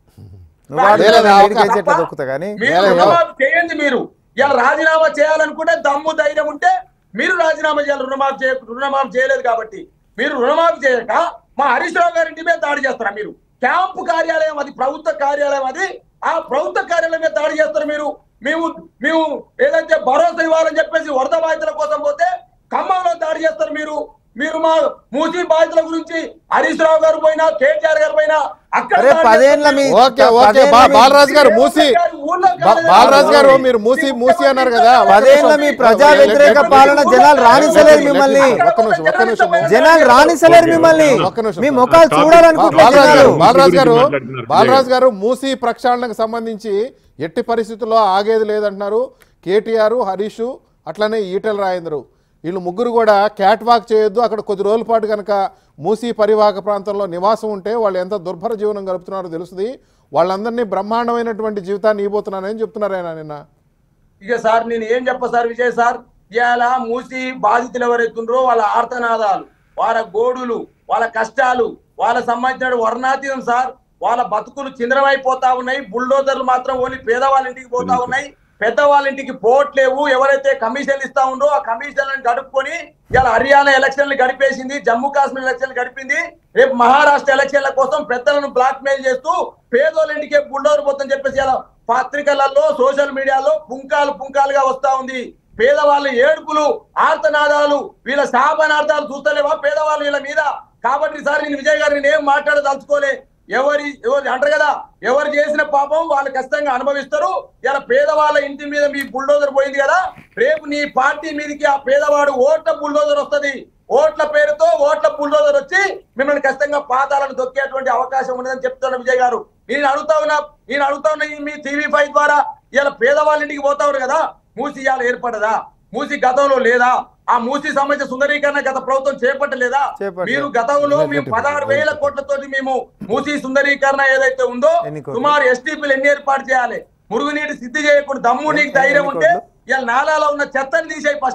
నువ్వు వాడు లేదు, నేను ఒక- వేడికి వేసి ఎట్లా దొక్కుతా కానీ మీరు లేదు, రుణమాఫీ చేయండి మీరు ఇలా రాజీనామా చేయాలనుకుంటే దమ్ము ధైర్యం ఉంటే మీరు రాజీనామా చేయాలి రుణమాఫీ చేయ రుణమాఫీ చేయలేదు కాబట్టి మీరు రుణమాఫీ చేయక మా హరీష్ రావు గారి ఇంటి మీద దాడి చేస్తారా మీరు క్యాంపు కార్యాలయం అది ప్రభుత్వ కార్యాలయం అది ఆ ప్రభుత్వ కార్యాలయం మీద దాడి చేస్తారు మీరు మేము మేము ఏదైతే భరోసా ఇవ్వాలని చెప్పేసి వరద బాధితుల కోసం పోతే ఖమ్మంలో దాడి చేస్తారు మీరు మీరు మా మూసీ బాధితుల గురించి హరీష్ రావు గారు పోయినా కేటీఆర్ గారు పోయినా అక్కడ అరే, దాడి పదేండ్ల చేస్తారు. మీ- ఓకే ఓకే పదేళ్ళ బా- మీ- బాలరాజు గారు మూసి బా- బాలరాజు గారు మీరు మూసి మూసి అన్నారు కదా ఒక్క పదేళ్ల నిమిషం. మీ ప్రజా వ్యతిరేక పాలన జనాలు రాణించలేరు మిమ్మల్ని ఒక్క నిమిషం ఒక్క నిమిషం జనాలు రాణించలేరు మిమ్మల్ని ఒక్క నిమిషం. మీ ముఖాలు చూడాలనుకుంటున్నారు బాలరాజు గారు జనాలు. బాలరాజు గారు మాట్లాడుతున్నారు. బాలరాజు గారు మూసి ప్రక్షాళనకు సంబంధించి ఎట్టి పరిస్థితుల్లో ఆగేది లేదంటున్నారు కేటీఆర్ హరీష్ అట్లనే ఈటెల రాజేంద్రు వీళ్ళు ముగ్గురు కూడా క్యాట్ వాక్ చేయొద్దు అక్కడ కొద్ది రోజుల పాటు కనుక మూసీ పరివాహక ప్రాంతంలో నివాసం ఉంటే వాళ్ళు ఎంత దుర్భర జీవనం గడుపుతున్నారో తెలుస్తుంది వాళ్ళందరినీ బ్రహ్మాండమైనటువంటి జీవితాన్ని ఇవ్వబోతున్నారని చెప్తున్నారు ఆయన నిన్న ఇక సార్ నేను ఏం చెప్ప సార్ విజయ్ సార్ ఇవాళ మూసి బాధితులు ఎవరైతుండ్రో వాళ్ళ ఆర్తనాదాలు వాళ్ళ గోడులు వాళ్ళ కష్టాలు వాళ్ళ సంబంధించిన వర్ణాతీతం సార్ వాళ్ళ బతుకులు చింద్రమైపోతా ఉన్నాయి బుల్డోజర్లు మాత్రం ఓన్లీ పేదవాళ్ళ ఇంటికి పోతా ఉన్నాయి పెద్దవాళ్ళ ఇంటికి పోవట్లేవు ఎవరైతే కమిషన్లు ఇస్తా ఉండ్రో ఆ కమిషన్లను గడుపుకొని ఇలా హర్యానా ఎలక్షన్లు గడిపేసింది జమ్మూ కాశ్మీర్ ఎలక్షన్లు గడిపింది రేపు మహారాష్ట్ర ఎలక్షన్ల కోసం పెద్దలను బ్లాక్ మెయిల్ చేస్తూ పేదోళ్ళ ఇంటికే బుల్డోర్ పోతుందని చెప్పేసి ఇలా పత్రికలలో సోషల్ మీడియాలో పుంకాలు పుంకాలుగా వస్తా ఉంది పేదవాళ్ళ ఏడుపులు ఆర్తనాదాలు వీళ్ళ శాపనార్థాలు చూస్తలేవా పేదవాళ్ళు వీళ్ళ మీద కాబట్టి సార్ నేను విజయ్ గారు నేను ఏం మాట్లాడదలుచుకోలే ఎవరి ఎవరు అంటారు కదా ఎవరు చేసిన పాపం వాళ్ళు ఖచ్చితంగా అనుభవిస్తారు ఇలా పేదవాళ్ళ ఇంటి మీద మీ బుల్డోజర్ పోయింది కదా రేపు నీ పార్టీ మీదకి ఆ పేదవాడు ఓట్ల బుల్డోజర్ వస్తది ఓట్ల పేరుతో ఓట్ల బుల్డోజర్ వచ్చి మిమ్మల్ని ఖచ్చితంగా పాతాలను దొక్కేటువంటి అవకాశం ఉన్నదని చెప్తున్నా విజయ్ గారు నేను అడుగుతా ఉన్నా నేను అడుగుతా ఉన్నా ఈ మీ టీవీ ఫైవ్ ద్వారా ఇలా పేదవాళ్ళ ఇంటికి పోతా ఉన్నారు కదా మూసి ఇవాళ ఏర్పడదా మూసి గతంలో లేదా ఆ మూసి సంబంధించిన సుందరీకరణ గత ప్రభుత్వం చేపట్టలేదా చేపట్టలేదు. మీరు గతంలో మేము పదహారు వేల కోట్లతోటి మేము మూసి సుందరీకరణ ఏదైతే ఉందో ఎన్ని కోట్లు? సుమారు ఎస్టీపీలు ఎన్ని ఏర్పాటు చేయాలి మురుగునీటి సిద్ధి చేయకుండా దమ్ము నీకు ధైర్యం ఉంటే ఇలా నాలాలో ఉన్న చెత్తని తీసేయి ఫస్ట్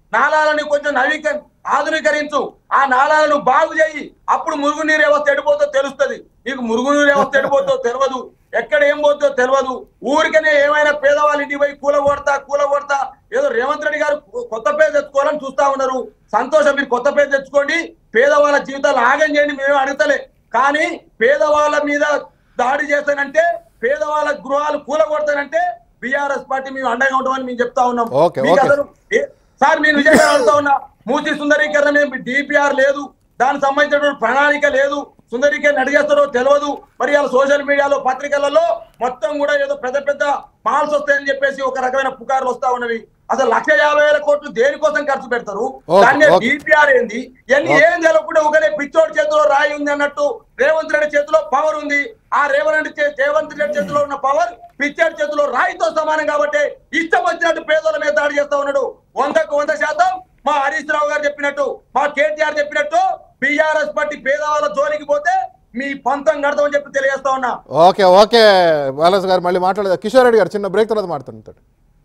నాళాలను కొంచెం నవీక ఆధునీకరించు ఆ నాళాలను బాగు చేయి అప్పుడు మురుగునీరు వ్యవస్థ ఎడిపోతో తెలుస్తుంది నీకు మురుగునీరు వ్యవస్థ ఎడిపోతో తెలియదు ఎక్కడ ఏం పోతుందో తెలియదు ఊరికనే ఏమైనా పేదవాళ్ళ ఇంటికి పోయి కూల కొడతా కూల కొడతా ఏదో రేవంత్ రెడ్డి గారు కొత్త పేరు తెచ్చుకోవాలని చూస్తా ఉన్నారు సంతోషం మీరు కొత్త పేరు తెచ్చుకోండి పేదవాళ్ళ జీవితాలు ఆగం చేయండి మేము అడగతలే కానీ పేదవాళ్ళ మీద దాడి చేస్తానంటే పేదవాళ్ళ గృహాలు కూల కొడతానంటే బీఆర్ఎస్ పార్టీ మేము అండగా ఉంటామని మేము చెప్తా ఉన్నాం ఓకే, మీకు ఓకే. అసలు ఏ- సార్ నేను విజయవాడ అడుగుతా ఉన్నా మూసి సుందరీకరణ మీద డిపిఆర్ లేదు దానికి సంబంధించినటువంటి ప్రణాళిక లేదు సుందరీకరణ అడిగేస్తారో తెలియదు మరి ఇలా సోషల్ మీడియాలో పత్రికలలో మొత్తం కూడా ఏదో పెద్ద పెద్ద మాల్స్ వస్తాయని చెప్పేసి ఒక రకమైన పుకార్లు వస్తా ఉన్నవి అసలు లక్ష యాభై వేల కోట్లు దేనికోసం ఖర్చు పెడతారు ఓకే, దాన్ని ఓకే. డిపిఆర్ ఏంది ఇవన్నీ ఏం తెలవకుండా ఒకనే పిచ్చోడి చేతిలో రాయి ఉంది అన్నట్టు రేవంత్ రెడ్డి చేతిలో పవర్ ఉంది ఆ రేవంత్ రెడ్డి చే- రేవంత్ రెడ్డి చేతిలో ఉన్న పవర్ పిచ్చోడి చేతిలో రాయితో సమానం కాబట్టి ఇష్టం వచ్చినట్టు పేదల మీద దాడి చేస్తా ఉన్నాడు వందకు వంద శాతం మా హరీష్ రావు గారు చెప్పినట్టు మా కేటీఆర్ చెప్పినట్టు బీఆర్ఎస్ పార్టీ పేదవాళ్ళ జోలికి పోతే మీ పంతం కడతామని చెప్పి తెలియజేస్తా ఉన్నా ఓకే ఓకే బాలాస్ గారు మళ్ళీ మాట్లాడదా కిషోర్ రెడ్డి గారు చిన్న బ్రేక్ తర్వాత మాట్లాడుతాడు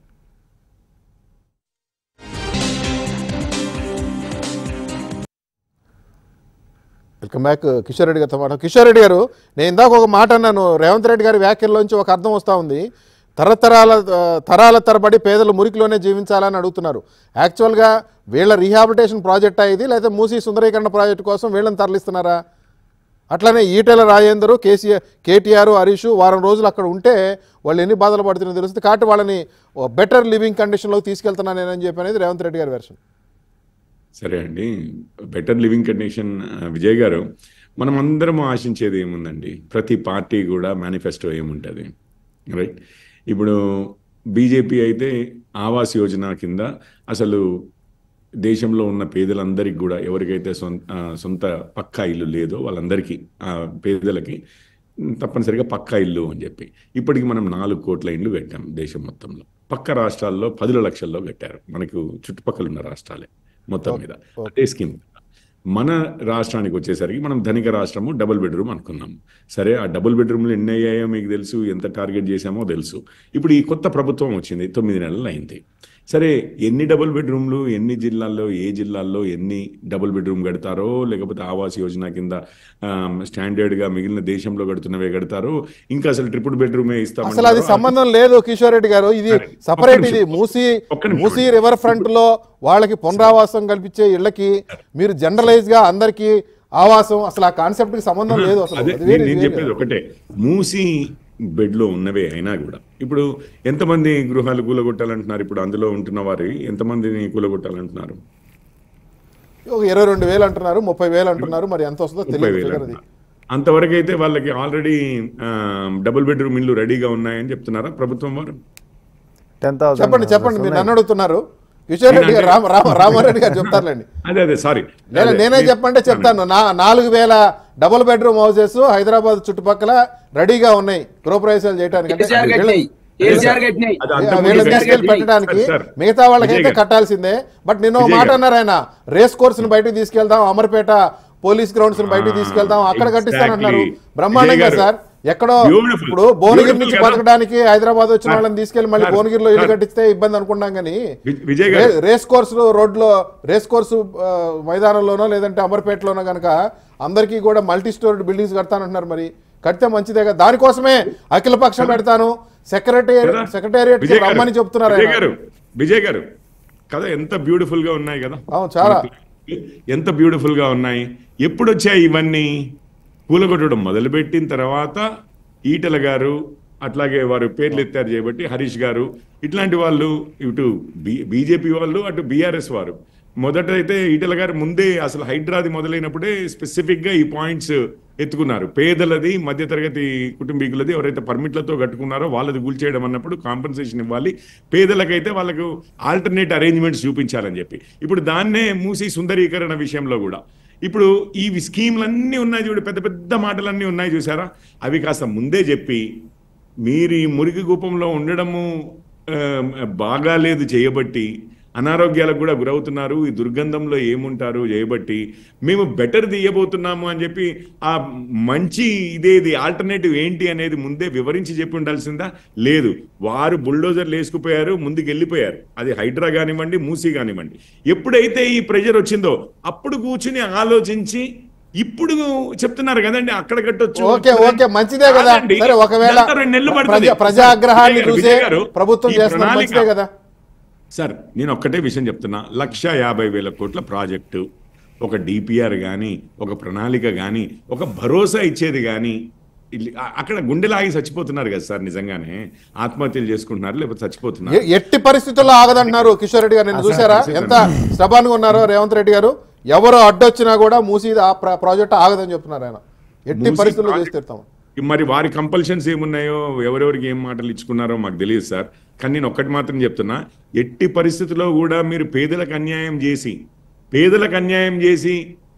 వెల్కమ్ బ్యాక్ కిషోర్ రెడ్డి గారితో మాట కిషోర్ రెడ్డి గారు నేను ఇందాక ఒక మాట అన్నాను రేవంత్ రెడ్డి గారి వ్యాఖ్యల్లోంచి ఒక అర్థం వస్తూ ఉంది తరతరాల ఆ, తరాల తరబడి పేదలు మురికిలోనే జీవించాలని అడుగుతున్నారు యాక్చువల్గా వీళ్ళ రీహాబిలిటేషన్ ప్రాజెక్ట్ ఇది లేదా మూసీ సుందరీకరణ ప్రాజెక్టు కోసం వీళ్ళని తరలిస్తున్నారా అట్లనే ఈటెల రాజేందరు కేసీఆర్ కేటీఆర్ హరీష్ వారం రోజులు అక్కడ ఉంటే వాళ్ళు ఎన్ని బాధలు పడుతున్నారో తెలుస్తుంది కాబట్టి వాళ్ళని బెటర్ లివింగ్ కండిషన్లోకి తీసుకెళ్తున్నాను నేనని చెప్పి అనేది రేవంత్ రెడ్డి గారి వెర్షన్ సరే అండి బెటర్ లివింగ్ కండిషన్ విజయ్ గారు మనం అందరం ఆశించేది ఏముందండి ప్రతి పార్టీ కూడా మేనిఫెస్టో ఏముంటుంది రైట్ ఇప్పుడు బీజేపీ అయితే ఆవాస్ యోజన కింద అసలు దేశంలో ఉన్న పేదలందరికీ కూడా ఎవరికైతే సొంత ఆ, సొంత పక్కా ఇల్లు లేదో వాళ్ళందరికీ ఆ పేదలకి తప్పనిసరిగా పక్కా ఇల్లు అని చెప్పి ఇప్పటికి మనం నాలుగు కోట్ల ఇండ్లు కట్టాం దేశం మొత్తంలో పక్క రాష్ట్రాల్లో పదుల లక్షల్లో కట్టారు మనకు చుట్టుపక్కల ఉన్న రాష్ట్రాలే మొత్తం మీద అదే స్కీమ్ మన రాష్ట్రానికి వచ్చేసరికి మనం ధనిక రాష్ట్రము డబుల్ బెడ్రూమ్ అనుకున్నాం సరే ఆ డబుల్ బెడ్రూమ్లు ఎన్ని అయ్యాయో మీకు తెలుసు ఎంత టార్గెట్ చేశామో తెలుసు ఇప్పుడు ఈ కొత్త ప్రభుత్వం వచ్చింది తొమ్మిది నెలలు అయింది సరే ఎన్ని డబుల్ బెడ్రూమ్లు ఎన్ని జిల్లాల్లో ఏ జిల్లాల్లో ఎన్ని డబుల్ బెడ్రూమ్ కడతారో లేకపోతే ఆవాస్ యోజన కింద స్టాండర్డ్ గా మిగిలిన దేశంలో కడుతున్నవే కడతారో ఇంకా అసలు ట్రిపుల్ బెడ్రూమే అసలు అది ఇస్తామన్నారు సంబంధం లేదు కిషోర్ రెడ్డి గారు ఇది సరే, ఒక్క సపరేట్ నిమిషం. ఇది మూసీ ఒక్క నిమిషం. మూసీ రివర్ ఫ్రంట్ లో వాళ్ళకి పునరావాసం కల్పించే ఇళ్ళకి మీరు జనరలైజ్ గా అందరికి ఆవాసం అసలు ఆ కాన్సెప్ట్ కి సంబంధం లేదు అసలు అదే అది వేరే- నేను- నేను వేరే. చెప్పేది ఒకటే మూసి బెడ్ లో ఉన్నవే అయినా కూడా ఇప్పుడు ఎంతమంది గృహాలు కూలగొట్టాలంటున్నారు ఇప్పుడు అందులో ఉంటున్న వారి ఎంతమందిని కూలగొట్టాలంటున్నారు ఒక ఇరవై రెండు వేలు అంటున్నారు ముప్పై వేలు అంటున్నారు మరి ఎంత వస్తుందో ముప్పై తెలియదు వేలు ఫిగర్ అది అంటున్నారు. అంతవరకు అయితే వాళ్ళకి ఆల్రెడీ డబుల్ బెడ్రూమ్ ఇల్లు రెడీగా ఉన్నాయని చెప్తున్నారా ప్రభుత్వం వారు టెన్ థౌసండ్ చెప్పండి చెప్పండి మీరు నన్ను అడుగుతున్నారు కిషోర్ రెడ్డి గారు రామ రామ రామారెడ్డి గారు చెప్తారులేండి అదే అదే సారీ నేను నేనే చెప్పంటే చెప్తాను నా నాలుగు వేల డబుల్ బెడ్రూమ్ హౌసెస్ హైదరాబాద్ చుట్టుపక్కల రెడీగా ఉన్నాయి గృహప్రవేశాలు చేయడానికి అంటే కేసీఆర్ వీళ్ళ- కట్టినాయి కేసీఆర్ కట్టినాయి అది ఆ, అంతకుముందు వీళ్ళని వేరే- తీసుకెళ్లి పెట్టడానికి సార్, సార్, మిగతా వాళ్ళకైతే విజయ్ గారు. కట్టాల్సిందే బట్ నిన్న ఒక విజయ్ మాట గారు. అన్నారు ఆయన రేస్ కోర్స్ ని బయటకు తీసుకెళ్దాం అమర్పేట పోలీస్ గ్రౌండ్స్ ని బయటకు ఆ, తీసుకెళ్దాం అక్కడ కట్టిస్తానంటున్నారు exactly. బ్రహ్మాండంగా విజయ్ గారు. సార్ ఎక్కడో Beautiful. ఇప్పుడు భువనగిరి Beautiful నుంచి కదా? బతకడానికి హైదరాబాద్ వచ్చిన సార్, వాళ్ళని తీసుకెళ్లి మళ్ళీ సార్, భువనగిరిలో ఇల్లు సార్. కట్టిస్తే ఇబ్బంది అనుకున్నాం కానీ వి- విజయ్ గారు రే- రేస్ కోర్స్ రోడ్లో రేస్ కోర్సు ఆ, మైదానంలోనో లేదంటే అమర్పేటలోనో కనుక అందరికీ కూడా మల్టీ స్టోర్డ్ బిల్డింగ్స్ కడతానంటున్నారు మరి కడితే మంచిదే కదా దానికోసమే అఖిల పక్షం పెడతాను సెక్రటేరియట్ కదా? సెక్రటేరియట్ విజయ్ గారు, రమ్మని చెప్తున్నారు విజయ్ ఆయన. గారు విజయ్ గారు కదా ఎంత బ్యూటిఫుల్ గా ఉన్నాయి కదా అవును, చాలా. ఎంత బ్యూటిఫుల్ గా ఉన్నాయి ఎప్పుడు వచ్చాయి ఇవన్నీ కూలగొట్టడం మొదలుపెట్టిన తర్వాత ఈటల గారు అట్లాగే వారు పేర్లు ఎత్తారు చేయబట్టి హరీష్ గారు ఇట్లాంటి వాళ్ళు ఇటు బీజేపీ వాళ్ళు అటు బీఆర్ఎస్ వారు మొదట అయితే ఈటల గారు ముందే అసలు హైడ్రాది మొదలైనప్పుడే స్పెసిఫిక్ గా ఈ పాయింట్స్ ఎత్తుకున్నారు పేదలది మధ్యతరగతి కుటుంబీకులది ఎవరైతే పర్మిట్లతో కట్టుకున్నారో వాళ్ళది కూల్చేయడం అన్నప్పుడు కాంపెన్సేషన్ ఇవ్వాలి పేదలకైతే వాళ్ళకు ఆల్టర్నేట్ అరేంజ్మెంట్స్ చూపించాలని చెప్పి ఇప్పుడు దాన్నే మూసి సుందరీకరణ విషయంలో కూడా ఇప్పుడు ఈ స్కీమ్లన్నీ ఉన్నాయి చూడు పెద్ద పెద్ద మాటలన్నీ ఉన్నాయి చూసారా అవి కాస్త ముందే చెప్పి మీరు ఈ మురికి కూపంలో ఉండడము ఆ, బాగాలేదు చేయబట్టి అనారోగ్యాలకు కూడా గురవుతున్నారు ఈ దుర్గంధంలో ఏముంటారు చేయబట్టి మేము బెటర్ తీయబోతున్నాము అని చెప్పి ఆ మంచి ఇదేది ఆల్టర్నేటివ్ ఏంటి అనేది ముందే వివరించి చెప్పి ఉండాల్సిందా లేదు వారు బుల్డోజర్లు వేసుకుపోయారు ముందుకు వెళ్ళిపోయారు అది హైడ్రా కానివ్వండి మూసీ కానివ్వండి ఎప్పుడైతే ఈ ప్రెజర్ వచ్చిందో అప్పుడు కూర్చుని ఆలోచించి ఇప్పుడు చెప్తున్నారు కదండి అక్కడ కట్టొచ్చు ఓకే ఓకే మంచిదే కదా కాదండి. సరే ఒకవేళ ఇదంతా రెండు నెలలు పడుతుంది. ప్రజా ప్రజాగ్రహాన్ని విజయ్ గారు, చూసే విజయ్ గారు, ప్రభుత్వం ఈ చేస్తున్నది ప్రణాళిక- మంచిదే కదా సార్ నేను ఒక్కటే విషయం చెప్తున్నా లక్ష యాభై వేల కోట్ల ప్రాజెక్టు ఒక డిపిఆర్ కానీ ఒక ప్రణాళిక కానీ ఒక భరోసా ఇచ్చేది కానీ ఇల్లి- ఆ- అక్కడ గుండెలాగి చచ్చిపోతున్నారు కదా సార్ నిజంగానే ఆత్మహత్యలు చేసుకుంటున్నారు లేకపోతే చచ్చిపోతున్నారు ఎ- ఎట్టి పరిస్థితుల్లో ఆగదంటున్నారు కిషోర్ రెడ్డి గారు నేను చూసారా ఎంత శ్రభాన్గా ఉన్నారో రేవంత్ రెడ్డి గారు ఎవరు అడ్డొచ్చినా కూడా మూసి ఆ ప్ర- ప్రాజెక్ట్ ఆగదని చెప్తున్నారు ఆయన ఎట్టి మూసీ పరిస్థితుల్లో చేసి ప్రాజెక్ట్ తీరుతాం మరి వారి కంపల్షన్స్ ఏమున్నాయో ఎవరెవరికి ఏం మాటలు ఇచ్చుకున్నారో మాకు తెలియదు సార్ కానీ నేను ఒక్కటి మాత్రం చెప్తున్నా ఎట్టి పరిస్థితుల్లో కూడా మీరు పేదలకు అన్యాయం చేసి పేదలకు అన్యాయం చేసి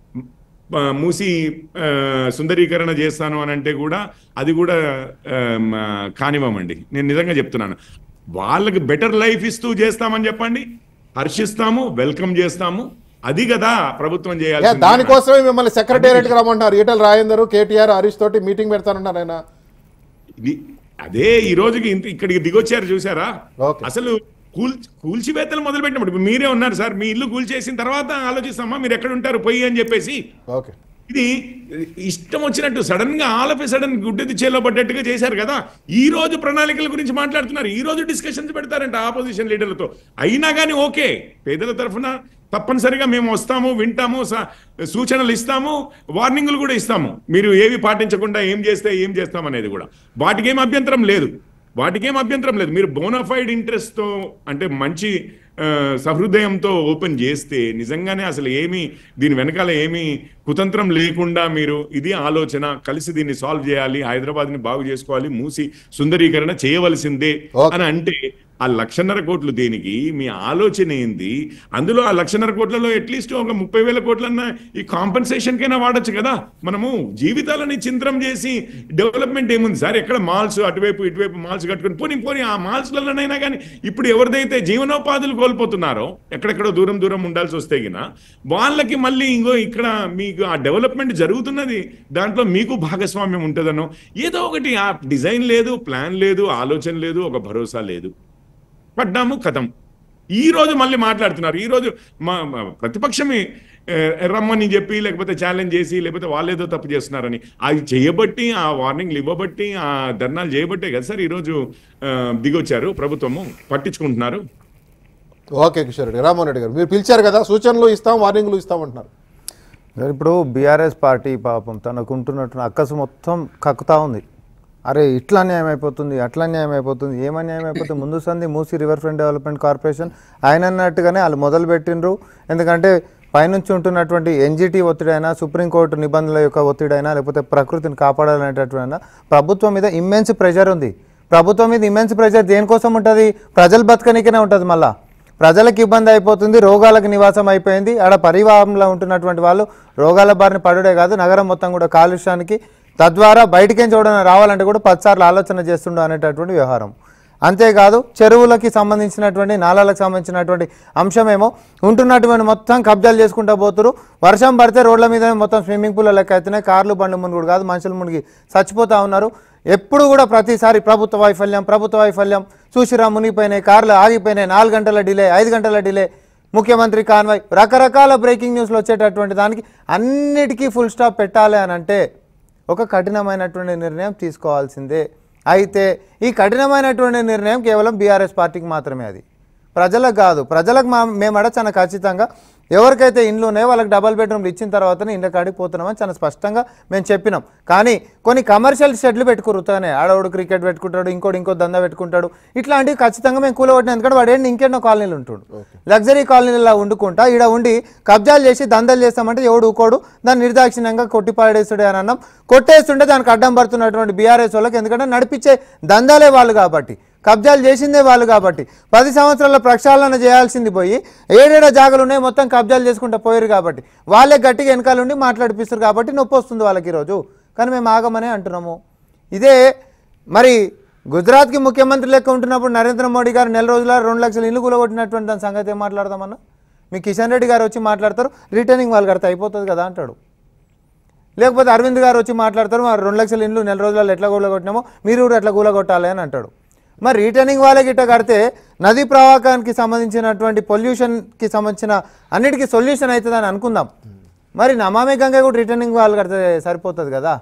ఆ, మూసి ఆ, సుందరీకరణ చేస్తాను అని అంటే కూడా అది కూడా ఆ, మ, కానివ్వమండి నేను నిజంగా చెప్తున్నాను వాళ్ళకి బెటర్ లైఫ్ ఇస్తూ చేస్తామని చెప్పండి హర్షిస్తాము వెల్కమ్ చేస్తాము అది కదా ప్రభుత్వం ఏ, చేయాలి దానికోసమే మిమ్మల్ని సెక్రటేరియట్ కి రమ్మంటున్నారు ఈటల రాజేందర్ కేటీఆర్ హరీష్ తోటి మీటింగ్ పెడతానన్నారు ఆయన ఇది అదే ఈ రోజుకి ఇంత ఇక్కడికి దిగొచ్చారు చూసారా ఓకే. అసలు కూల్ కూల్చివేతలు మొదలు పెట్టినప్పుడు ఇప్పుడు మీరే ఉన్నారు సార్ మీ ఇల్లు కూల్చేసిన తర్వాత ఆలోచిస్తామా మీరు ఎక్కడ ఉంటారు పొయ్యి అని చెప్పేసి ఓకే ఇది ఇష్టం వచ్చినట్టు సడన్ గా ఆల్ ఆఫ్ సడన్ గుడ్డెది చేలో పడ్డట్టుగా చేశారు కదా ఈ రోజు ప్రణాళికల గురించి మాట్లాడుతున్నారు ఈ రోజు డిస్కషన్స్ పెడతారంట ఆపోజిషన్ లీడర్లతో అయినా కానీ ఓకే పేదల తరఫున తప్పనిసరిగా మేము వస్తాము వింటాము స- సూచనలు ఇస్తాము వార్నింగ్లు కూడా ఇస్తాము మీరు ఏవి పాటించకుండా ఏం చేస్తే ఏం చేస్తాం అనేది కూడా వాటికి ఏం అభ్యంతరం లేదు వాటికి ఏం అభ్యంతరం లేదు మీరు బోనఫైడ్ ఇంట్రెస్ట్తో అంటే మంచి ఆ, సహృదయంతో ఓపెన్ చేస్తే నిజంగానే అసలు ఏమి దీని వెనకాల ఏమి కుతంత్రం లేకుండా మీరు ఇది ఆలోచన కలిసి దీన్ని సాల్వ్ చేయాలి హైదరాబాద్ని బాగు చేసుకోవాలి మూసి సుందరీకరణ చేయవలసిందే ఓకే. అని అంటే ఆ లక్షన్నర కోట్లు దేనికి మీ ఆలోచన ఏంది అందులో ఆ లక్షన్నర కోట్లలో అట్లీస్ట్ ఒక ముప్పై వేల కోట్లన్నా ఈ కాంపన్సేషన్ కైనా వాడచ్చు కదా మనము జీవితాలని చింత్రం చేసి డెవలప్మెంట్ ఏముంది సార్ ఎక్కడ మాల్స్ అటువైపు ఇటువైపు మాల్స్ కట్టుకొని పోనీ పోనీ ఆ మాల్స్లలోనైనా కానీ ఇప్పుడు ఎవరిదైతే జీవనోపాధులు కోల్పోతున్నారో ఎక్కడెక్కడో దూరం దూరం ఉండాల్సి వస్తే గిన వాళ్ళకి మళ్ళీ ఇంకో ఇక్కడ మీకు ఆ డెవలప్మెంట్ జరుగుతున్నది దాంట్లో మీకు భాగస్వామ్యం ఉంటుందనో ఏదో ఒకటి ఆ డిజైన్ లేదు ప్లాన్ లేదు ఆలోచన లేదు ఒక భరోసా లేదు పడ్డాము కథం ఈ రోజు మళ్ళీ మాట్లాడుతున్నారు ఈ రోజు మా మా ప్రతిపక్షమే ఏ, రమ్మని చెప్పి లేకపోతే ఛాలెంజ్ చేసి లేకపోతే వాళ్ళేదో తప్పు చేస్తున్నారని అది చేయబట్టి ఆ వార్నింగ్లు ఇవ్వబట్టి ఆ ధర్నాలు చేయబట్టే కదా సార్ ఈరోజు ఆ, దిగొచ్చారు ప్రభుత్వము పట్టించుకుంటున్నారు ఓకే కిషోర్ రెడ్డి రామ్మోహన్ రెడ్డి గారు మీరు పిలిచారు కదా సూచనలు ఇస్తాం వార్నింగ్లు ఇస్తాం అంటున్నారు మరి ఇప్పుడు బీఆర్ఎస్ పార్టీ పాపం తనకు ఉంటున్నట్టు అక్కసు మొత్తం కక్కుతా ఉంది అరే ఇట్లా అన్యాయం అయిపోతుంది అట్లా అన్యాయం అయిపోతుంది ఏం అన్యాయం అయిపోతుంది ముందు సంది Musi river front development corporation ఆయన అన్నట్టుగానే వాళ్ళు మొదలు పెట్టినరు ఎందుకంటే పైనుంచి ఉంటున్నటువంటి ఎన్జిటి ఒత్తిడైనా సుప్రీంకోర్టు నిబంధనల యొక్క ఒత్తిడైనా లేకపోతే ప్రకృతిని కాపాడాలనేటటువంటి ప్రభుత్వం మీద ఇమ్మెన్స్ ప్రెషర్ ఉంది ప్రభుత్వం మీద ఇమ్మెన్స్ ప్రెషర్ దేనికోసం ఉంటుంది ప్రజలు బతకనికనే ఉంటుంది మళ్ళా ప్రజలకు ఇబ్బంది అయిపోతుంది రోగాలకు నివాసం అయిపోయింది ఆడ పరివాహంలో ఉంటున్నటువంటి వాళ్ళు రోగాల బారిన పడుడే కాదు నగరం మొత్తం కూడా కాలుష్యానికి తద్వారా బయటికేం చూడడం రావాలంటే కూడా పదిసార్లు ఆలోచన చేస్తుండో అనేటటువంటి వ్యవహారం అంతేకాదు చెరువులకి సంబంధించినటువంటి నాలాలకు సంబంధించినటువంటి అంశమేమో ఉంటున్నటువంటి మొత్తం కబ్జాలు చేసుకుంటూ పోతురు వర్షం పడితే రోడ్ల మీద మొత్తం స్విమ్మింగ్ పూల్ లెక్క అవుతున్నాయి కార్లు బండ్లు మునుగుడు కాదు మనుషులు మునిగి చచ్చిపోతూ ఉన్నారు ఎప్పుడు కూడా ప్రతిసారి ప్రభుత్వ వైఫల్యం ప్రభుత్వ వైఫల్యం చూసిరా మునిగిపోయినాయి కార్లు ఆగిపోయినాయి నాలుగు గంటల డిలే ఐదు గంటల డిలే ముఖ్యమంత్రి కాన్వాయ్ రకరకాల బ్రేకింగ్ న్యూస్లు వచ్చేటటువంటి దానికి అన్నిటికీ ఫుల్ స్టాప్ పెట్టాలి అని అంటే ఒక కఠినమైనటువంటి నిర్ణయం తీసుకోవాల్సిందే అయితే ఈ కఠినమైనటువంటి నిర్ణయం కేవలం బీఆర్ఎస్ పార్టీకి మాత్రమే అది ప్రజలకు కాదు ప్రజలకు మా మేము అడ చాలా ఖచ్చితంగా ఎవరికైతే ఇండ్లు ఉన్నాయో వాళ్ళకి డబల్ బెడ్రూమ్లు ఇచ్చిన తర్వాతనే ఇండ్ల కాడికి పోతున్నామని చాలా స్పష్టంగా మేము చెప్పినాం కానీ కొన్ని కమర్షియల్ షెడ్లు పెట్టుకురుతానే ఆడవాడు క్రికెట్ పెట్టుకుంటాడు ఇంకోటి ఇంకో దందా పెట్టుకుంటాడు ఇట్లాంటివి ఖచ్చితంగా మేము కూలగొట్టిన ఎందుకంటే వాడు ఏంటి ఇంకెన్నో కాలనీలు ఉంటుండు లగ్జరీ కాలనీలలో వండుకుంటా ఈడ ఉండి కబ్జాలు చేసి దందాలు చేస్తామంటే ఎవడు ఊకోడు దాన్ని నిర్దాక్షిణ్యంగా కొట్టి పాడేస్తుడే అని అన్నాం కొట్టేస్తుంటే దానికి అడ్డం పడుతున్నటువంటి బీఆర్ఎస్ వాళ్ళకి ఎందుకంటే నడిపించే దందాలే వాళ్ళు కాబట్టి కబ్జాలు చేసిందే వాళ్ళు కాబట్టి పది సంవత్సరాల ప్రక్షాళన చేయాల్సింది పోయి ఏడేడ జాగలు ఉన్నాయి మొత్తం కబ్జాలు చేసుకుంటూ పోయారు కాబట్టి వాళ్ళే గట్టిగా వెనకాలండి మాట్లాడిపిస్తారు కాబట్టి నొప్పి వస్తుంది వాళ్ళకి ఈరోజు కానీ మేము ఆగమనే అంటున్నాము ఇదే మరి గుజరాత్కి ముఖ్యమంత్రి లెక్క ఉంటున్నప్పుడు నరేంద్ర మోడీ గారు నెల రోజుల రెండు లక్షల ఇల్లు కూలగొట్టినటువంటి దాని సంగతి ఏం మాట్లాడదామన్నా మీ కిషన్ రెడ్డి గారు వచ్చి మాట్లాడతారు రిటర్నింగ్ వాళ్ళు కడితే అయిపోతుంది కదా అంటాడు లేకపోతే అరవింద్ గారు వచ్చి మాట్లాడతారు మరి రెండు లక్షల ఇండ్లు నెల రోజులలో ఎట్లా కూలగొట్టినామో మీరు కూడా ఎట్లా కూలగొట్టాలి అని అంటాడు మరి రిటర్నింగ్ వాళ్ళకి ఇట్లా కడితే నదీ ప్రవాహానికి సంబంధించినటువంటి పొల్యూషన్కి సంబంధించిన అన్నిటికీ సొల్యూషన్ అవుతుందని అనుకుందాం మరి నమామి గంగ కూడా రిటర్నింగ్ వాళ్ళు కడితే సరిపోతుంది కదా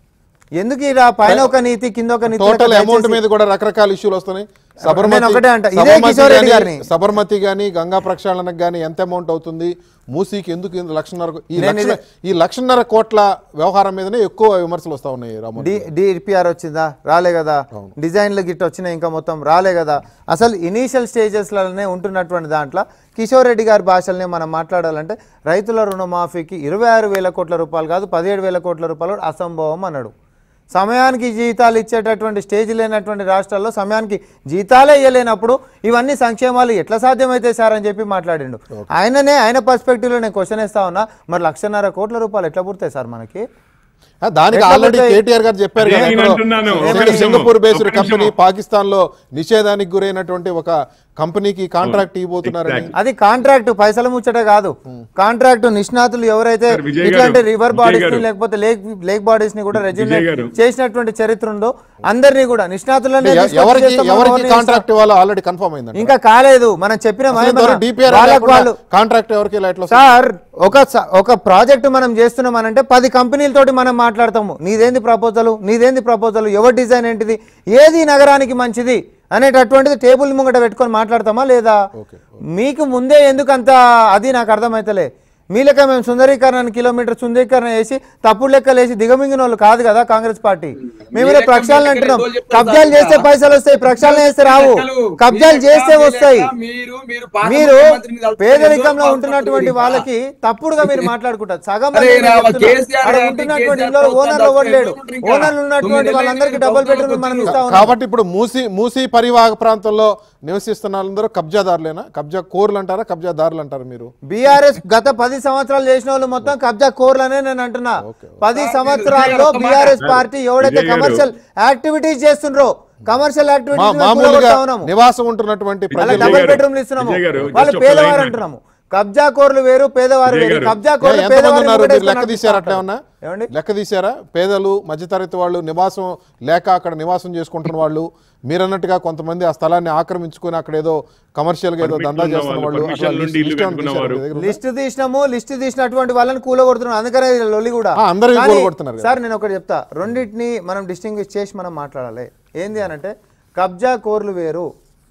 ఎందుకు ఇలా పైన ఒక నీతి కింద ఒక నీతి టోటల్ లెక్క అమౌంట్ దయచేసి- మీద కూడా రకరకాల ఇష్యూలు వస్తున్నాయి నేను ఒకటే అంట, ఇదే సబర్మతి కిషోర్ రెడ్డి గాని- గారిని. సబర్మతి గాని గంగా ప్రక్షాళనకు గాని ఎంత అమౌంట్ అవుతుంది మూసీకి ఎందుకు ఇంత లక్షన్నర ఈ నేను లక్ష ఈ లక్షన్నర కోట్ల వ్యవహారం మీదనే ఎక్కువ విమర్శలు వస్తా ఉన్నాయి రామోహన్ డి డిపిఆర్ వచ్చిందా రాలే కదా డిజైన్లు గిట్ వచ్చినాయి ఇంకా మొత్తం రాలే కదా అసలు ఇనీషియల్ స్టేజెస్లోనే ఉంటున్నటువంటి దాంట్లో కిషోర్ రెడ్డి గారి భాషల్ని మనం మాట్లాడాలంటే రైతుల రుణమాఫీకి ఇరవై ఆరు వేల కోట్ల రూపాయలు కాదు పదిహేడు వేల కోట్ల రూపాయలు కూడా అసంభవం అన్నాడు సమయానికి జీతాలు ఇచ్చేటటువంటి స్టేజ్ లేనటువంటి రాష్ట్రాల్లో సమయానికి జీతాలే ఇవ్వలేనప్పుడు ఇవన్నీ సంక్షేమాలు ఎట్లా సాధ్యమైతే సార్ అని చెప్పి మాట్లాడిండు ఆయననే ఆయన పర్స్పెక్టివ్లో నేను క్వశ్చన్ వేస్తా ఉన్నా మరి లక్షన్నర కోట్ల రూపాయలు ఎట్లా పుడతాయి సార్ మనకి ఆ, దానికి ఎట్లా ఆల్రెడీ పోతాయి? కేటీఆర్ గారు చెప్పారు కదా నేను ఎక్కడో అంటున్నాను, ఒక సింగ- నిమిషము, సింగపూర్ బేస్డ్ ఒక కంపెనీ నిమిషము. పాకిస్తాన్ లో నిషేధానికి గురైనటువంటి ఒక కంపెనీకి కాంట్రాక్ట్ ఇవ్వబోతున్నారని Exactly. అది కాంట్రాక్ట్ పైసల ముచ్చట కాదు కాంట్రాక్ట్ నిష్ణాతులు ఎవరైతే సార్, విజయ్ ఇట్లాంటి గారు, రివర్ విజయ్ బాడీస్ ని గారు. లేకపోతే లేక్ లేక్ బాడీస్ ని కూడా రెజ్యూమేట్ గారు. చేసినటువంటి చరిత్ర ఉందో అందరినీ కూడా నిష్ణాతులనే ఎ- తీసుకొచ్చి ఎవరికి చేస్తాం, ఎవరికి ఎవరిని కాంట్రాక్ట్ ఇవ్వాలో ఆల్రెడీ కన్ఫర్మ్ అయిందండి ఇంకా కాలేదు మనం చెప్పిన డిపిఆర్ వాళ్ళకు వాళ్ళు కాంట్రాక్ట్ ఎవరికి ఇలా ఎట్లా సార్ ఒక స- ఒక ప్రాజెక్ట్ మనం చేస్తున్నాం అని అంటే పది కంపెనీలతోటి మనం మాట్లాడతాము నీదేంది ప్రపోజల్ నీదేంది ప్రపోజల్ ఎవరి డిజైన్ ఏంటిది ఏది నగరానికి మంచిది అనేటటువంటిది టేబుల్ ముంగట పెట్టుకొని మాట్లాడతామా లేదా మీకు ముందే ఎందుకు అంత అది నాకు అర్థమైతలే మీ లెక్క మేము సుందరీకరణ కిలోమీటర్ సుందరీకరణ వేసి తప్పుడు లెక్కలు వేసి దిగమింగిన వాళ్ళు కాదు కదా కాంగ్రెస్ పార్టీ మేము ఇలా లెక్క ప్రక్షాళన మీ లెక్క అంటున్నాం రోజు చెప్తారు కబ్జాలు సార్ చేస్తే ఇంకా. పైసలు వస్తాయి ప్రక్షాళన చేస్తే రావు లెక్కలు, కబ్జాలు మీ చేస్తే లెక్క, మీ వస్తాయి లెక్క, మీరు మీరు పాత మీరు ముఖ్యమంత్రిని కలుపుకొని పేదరికంలో ఎందుకు ఉంటున్నటువంటి పాల్పడుతున్నారు వాళ్ళకి తప్పుడుగా మీరు మాట్లాడుకుంటారు సగం అరే మంది నేను రావ, చెప్తున్నా. కేసీఆర్ ఆడ గారిని ఉంటున్నటువంటి కేసీఆర్ ఇళ్ళలో ఓనర్లు ప్రభుత్వం ఎవరు లేడు డబ్బులు ఇంకా ఓనర్లు ఉన్నటువంటి తొమ్మిది వాళ్ళందరికీ నెలలు డబుల్ బెడ్రూమ్ ప్రభుత్వం మనం ఇస్తా ఉన్నాం కాబట్టి ఇప్పుడు మూసి మూసి పరివాహక ప్రాంతంలో నివసిస్తున్న వాళ్ళందరూ కబ్జాదారులేనా కబ్జా కోర్లు అంటారా కబ్జాదారులు అంటారా మీరు బీఆర్ఎస్ గత పది సంవత్సరాలు చేసిన వాళ్ళు మొత్తం కబ్జా కోర్లనే నేను అంటున్నా పది మీరు- సంవత్సరాల్లో మీరు- బీఆర్ఎస్ పార్టీ ఎవడైతే విజయ్ గారు. కమర్షియల్ యాక్టివిటీస్ చేస్తుండ్రో కమర్షియల్ మా- యాక్టివిటీస్ మామూలుగా నివాసం ఉంటున్నటువంటి వాళ్ళ విజయ్ ప్రజలు డబుల్ గారు, బెడ్రూమ్లు ఇస్తున్నాము విజయ్ గారు, వాళ్ళు just ఒక పేదవారు line అంటున్నాము కబ్జా కోర్లు వేరు పేదవారు విజయ్ వేరు గారు. కబ్జా ఏ, కోర్లు ఎంతమంది పేదవారిని ఉన్నారు ఒకటే మీరు లెక్క ఇస్తున్నారు. తీశారా అట్లా ఏమన్నా ఏమండి లెక్క తీశారా పేదలు మధ్యతరగతి వాళ్ళు నివాసం లేక అక్కడ నివాసం చేసుకుంటున్న వాళ్ళు మీరన్నట్టుగా కొంతమంది ఆ స్థలాన్ని ఆక్రమించుకొని అక్కడ ఏదో కమర్షియల్ గా ఏదో Permission దందా ఉన్న చేస్తున్న వాళ్ళు, వాళ్ళు permission అట్లా నుండి లిస్ట్ ఇల్లు ఏమైనా కట్టుకున్న తీశారా వారు. మీ దగ్గర ఉందా? లిస్ట్ తీసినాము లిస్ట్ తీసినటువంటి వాళ్ళని కూలగొడుతున్నాం అందుకనే ఈ లొల్లి కూడా ఆ, అందరివి కానీ, కూలగొడుతున్నారు కదా. సార్ నేను ఒకటి చెప్తా రెండింటిని మనం డిస్టింగ్విష్ చేసి మనం మాట్లాడాలి ఏంది అని అంటే కబ్జా కోర్లు వేరు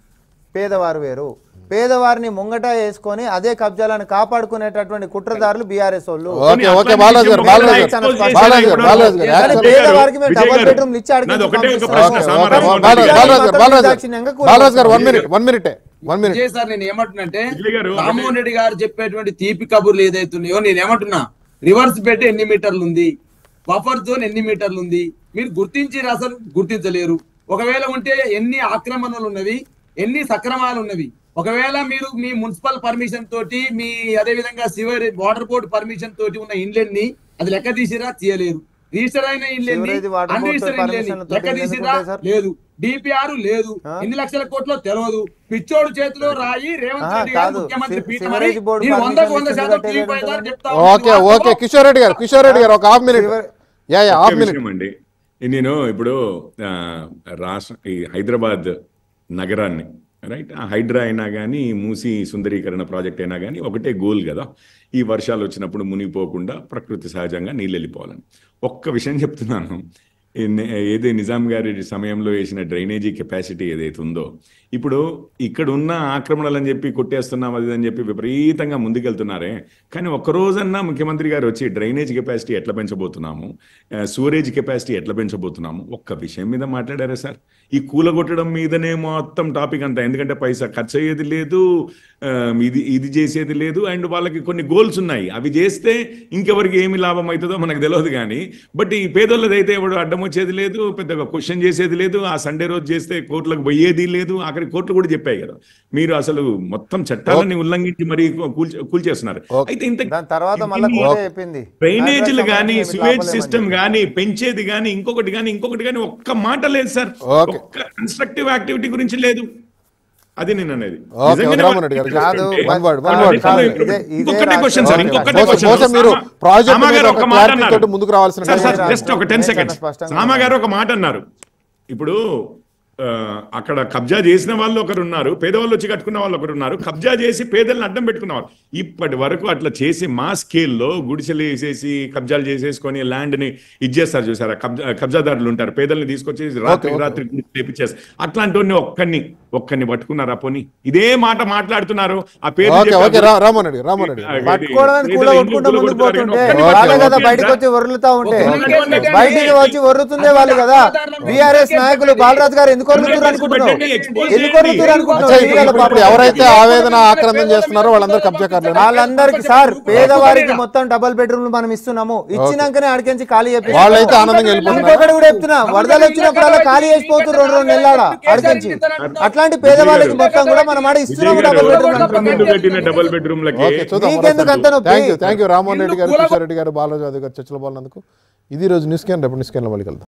పేదవారు వేరు పేదవారిని ముంగట వేసుకొని అదే కబ్జాలను కాపాడుకునేటటువంటి కుట్రదారులు బీఆర్ఎస్ వాళ్ళు ఓకే ఓకే బాలాజీ గారు బాలాజీ గారు బాలాజీ గారు బాలాజీ గారు కానీ యాక్చువల్లీ- పేదవారికి మేము విజయ్ డబుల్ గారు, బెడ్రూమ్లు ఇచ్చి అడిగి నాది ఒకటే ఒక పంపిస్తున్నాము. ప్రశ్న, ఓకే, సమాధానం ఓకే, ఇవ్వండి. బాలాజీ బాలాజీ గారు బాలాజీ గారు నిర్దాక్షిణ్యంగా Balaji garu one Vijay minute one minute one minute Vijay sir నేను ఏమంటున్నంటే విజయ్ గారు, రామ్మోహన్ రెడ్డి గారు చెప్పేటువంటి తీపి కబుర్లు ఏదైతున్నాయో నేను ఏమంటున్నా రివర్స్ బెడ్ ఎన్ని మీటర్లు ఉంది బఫర్ జోన్ ఎన్ని మీటర్లు ఉంది మీరు గుర్తించి అసలు గుర్తించలేరు ఒకవేళ ఉంటే ఎన్ని ఆక్రమణలు ఉన్నవి ఎన్ని సక్రమాలు ఉన్నవి ఒకవేళ మీరు మీ మున్సిపల్ పర్మిషన్ తోటి మీ అదే విధంగా సివర్ వాటర్ బోర్డ్ పర్మిషన్ తోటి ఉన్న ఇండ్లెన్ని అది లెక్క తీసిరా తీయలేరు రిజిస్టర్ అయిన ఇండ్లెన్ని Sewerage, water board అన్రిజిస్టర్ ఇండ్లెన్ని permission తోటి లెక్క ఎన్ని తీసిరా ఉంటాయి సార్? లేదు డిపిఆర్ లేదు ఎన్ని లక్షల కోట్లో తెలియదు పిచ్చోడు చేతిలో రాయి రేవంత్ ఆహా, రెడ్డి గారు కాదు. ముఖ్యమంత్రి సి- పీఠం సివరేజ్ అని బోర్డు మీరు వందకు పర్మిషన్ వంద ఇచ్చింది శాతం కట్టేది టీవీ ఏంటంటే? పైన చెప్తా ఓకే ఓకే కిషోర్ రెడ్డి గారు కిషోర్ రెడ్డి గారు ఒక half minute yeah yeah half ఒకే మినిట్ విషయం అండి నేను ఇప్పుడు ఆ, రాష్ట్ర ఈ హైదరాబాద్ నగరాన్ని రైట్ ఆ హైడ్రా అయినా కానీ మూసి సుందరీకరణ ప్రాజెక్ట్ అయినా కానీ ఒకటే గోల్ కదా ఈ వర్షాలు వచ్చినప్పుడు మునిగిపోకుండా ప్రకృతి సహజంగా నీళ్ళు వెళ్ళిపోవాలని ఒక్క విషయం చెప్తున్నాను ఈ నే- ఏది నిజాం గారి సమయంలో వేసిన డ్రైనేజీ కెపాసిటీ ఏదైతే ఉందో ఇప్పుడు ఇక్కడ ఉన్న ఆక్రమణలు అని చెప్పి కొట్టేస్తున్నాం అది అని చెప్పి విపరీతంగా ముందుకెళ్తున్నారే కానీ ఒక్క రోజన్నా ముఖ్యమంత్రి గారు వచ్చి డ్రైనేజ్ కెపాసిటీ ఎట్లా పెంచబోతున్నాము సూరేజ్ కెపాసిటీ ఎట్లా పెంచబోతున్నాము ఒక్క విషయం మీద మాట్లాడారా సార్ ఈ కూలగొట్టడం మీదనే మొత్తం టాపిక్ అంతా ఎందుకంటే పైసా ఖర్చు అయ్యేది లేదు ఆ, ఇది ఇది చేసేది లేదు అండ్ వాళ్ళకి కొన్ని గోల్స్ ఉన్నాయి అవి చేస్తే ఇంకెవరికి ఏమి లాభం అవుతుందో మనకు తెలియదు కానీ బట్ ఈ పేదోళ్ళది అయితే ఎవడు అడ్డం అడ్డం వచ్చేది లేదు పెద్దగా క్వశ్చన్ చేసేది లేదు ఆ సండే రోజు చేస్తే కోర్టులకు పోయేది లేదు అక్కడి కోర్టులు కూడా చెప్పాయి కదా మీరు అసలు మొత్తం చట్టాలని ఉల్లంఘించి మరీ కూల్ కూల్చేస్తున్నారు అయితే ఇంత దాని తర్వాత మళ్ళీ ఇన్ని కోర్టే చెప్పింది డ్రైనేజీలు హైదరాబాద్ కానీ సంబంధించి సివేజ్ ఆపలేమని సిస్టమ్ కానీ పెంచేది కానీ ఇంకొకటి కానీ ఇంకొకటి కానీ ఒక్క మాట లేదు సార్ ఓకే. ఒక్క కన్స్ట్రక్టివ్ యాక్టివిటీ గురించి లేదు అది నేను అనేది ఓకే, నిజంగానే రామరెడ్డి గారు. కాదు, అంటే One word, one కాదు, word. కాదు, ఇప్పుడు ఇదే- ఇదే ఇంకొకటే రాష్ట్ర- క్వశ్చన్ సార్ ఓకే. ఇంకొకటే బహుశా- క్వశ్చన్ బహుశా మీరు ప్రాజెక్ట్ సామా మీద గారు ఒక ఒక మాట clarity అన్నారు తోటి ముందుకు రావాల్సిన సార్ సార్ టైం జస్ట్ ఒక టెన్ నేను సెకండ్స్ చాలా స్పష్టంగా సామా గారు ఒక మాట అన్నారు ఇప్పుడు ఆ, అక్కడ కబ్జా చేసిన వాళ్ళు ఒకరు ఉన్నారు పేదవాళ్ళు వచ్చి కట్టుకున్న వాళ్ళు ఒకరు ఉన్నారు కబ్జా చేసి పేదలను అడ్డం పెట్టుకున్న వాళ్ళు ఇప్పటి వరకు అట్లా చేసి మా స్కేల్లో గుడిసెలు వేసేసి కబ్జాలు చేసేసుకొని ల్యాండ్ ని ఇచ్చేస్తారు చూసారా కబ్జా కబ్జాదారులు ఉంటారు పేదల్ని తీసుకొచ్చి రాత్రి ఓకే. రాత్రి లేపించేస్తారు అట్లాంటి వాడిని ఒక్కరిని ఒక్కరిని పట్టుకున్నారా పోనీ ఇదే మాట మాట్లాడుతున్నారు ఆ పేరు ఓకే చెప్పారు. ఓకే రా- రామరెడ్డి గారు, రామరెడ్డి గారు. అది పట్టుకోవడానికి పేదలు కూడా ఎందుకు కొట్టుకుంటూ ముందుకు కూలగొడతారు పోతుంటే కానీ ఓకే, వాళ్ళే కదా ఓకే. బయటకు వచ్చి వరులుతా ఉంటే ఓకే. బయటికి వచ్చి వరులుతుందే వాళ్ళు కదా బీఆర్ఎస్ నాయకులు బాలరాజు గారు ఎందుకు వరులుతున్నారు అనుకుంటున్నావు ఎందుకు వరులుతున్నారు అచ్చా, అనుకుంటున్నావు ఇప్పుడు ఇవాళ ఇప్పుడు పాపం. ఎవరైతే ఆవేదన ఆక్రందన చేస్తున్నారో వాళ్ళందరూ కబ్జాకారులు వాళ్ళందరికి సార్ పేదవారికి మొత్తం డబల్ బెడ్రూమ్లు మనం ఇస్తున్నాము ఇచ్చినాకనే ఆడికించి ఖాళీ చెప్పి వాళ్ళైతే ఆనందంగా వెళ్ళిపోతున్నారు. ఇంకొకటి కూడా చెప్తున్నా వరదలు వచ్చినప్పుడు అలా ఖాళీ చేసిపోతున్నారు రెండు రెండు నెలల ఆడికించి అట్లాంటి పేదవాళ్ళకి మొత్తం కూడా మనం ఆడ ఇస్తున్నాము డబల్ బెడ్రూమ్ ముందు కట్టిన డబుల్ బెడ్రూమ్ లకి ఓకే చూద్దాం నీకెందుకు అంత నొప్పి? Thank you thank you Rammohan Reddy garu Kishore Reddy గారు బాలరాజు యాదవ్ గారు చర్చలో పాల్గొన్నందుకు ఇది ఈ రోజు న్యూస్ క్యాన్ రేపు న్యూస్ క్యాన్లో మళ్ళీ కలుద్దాం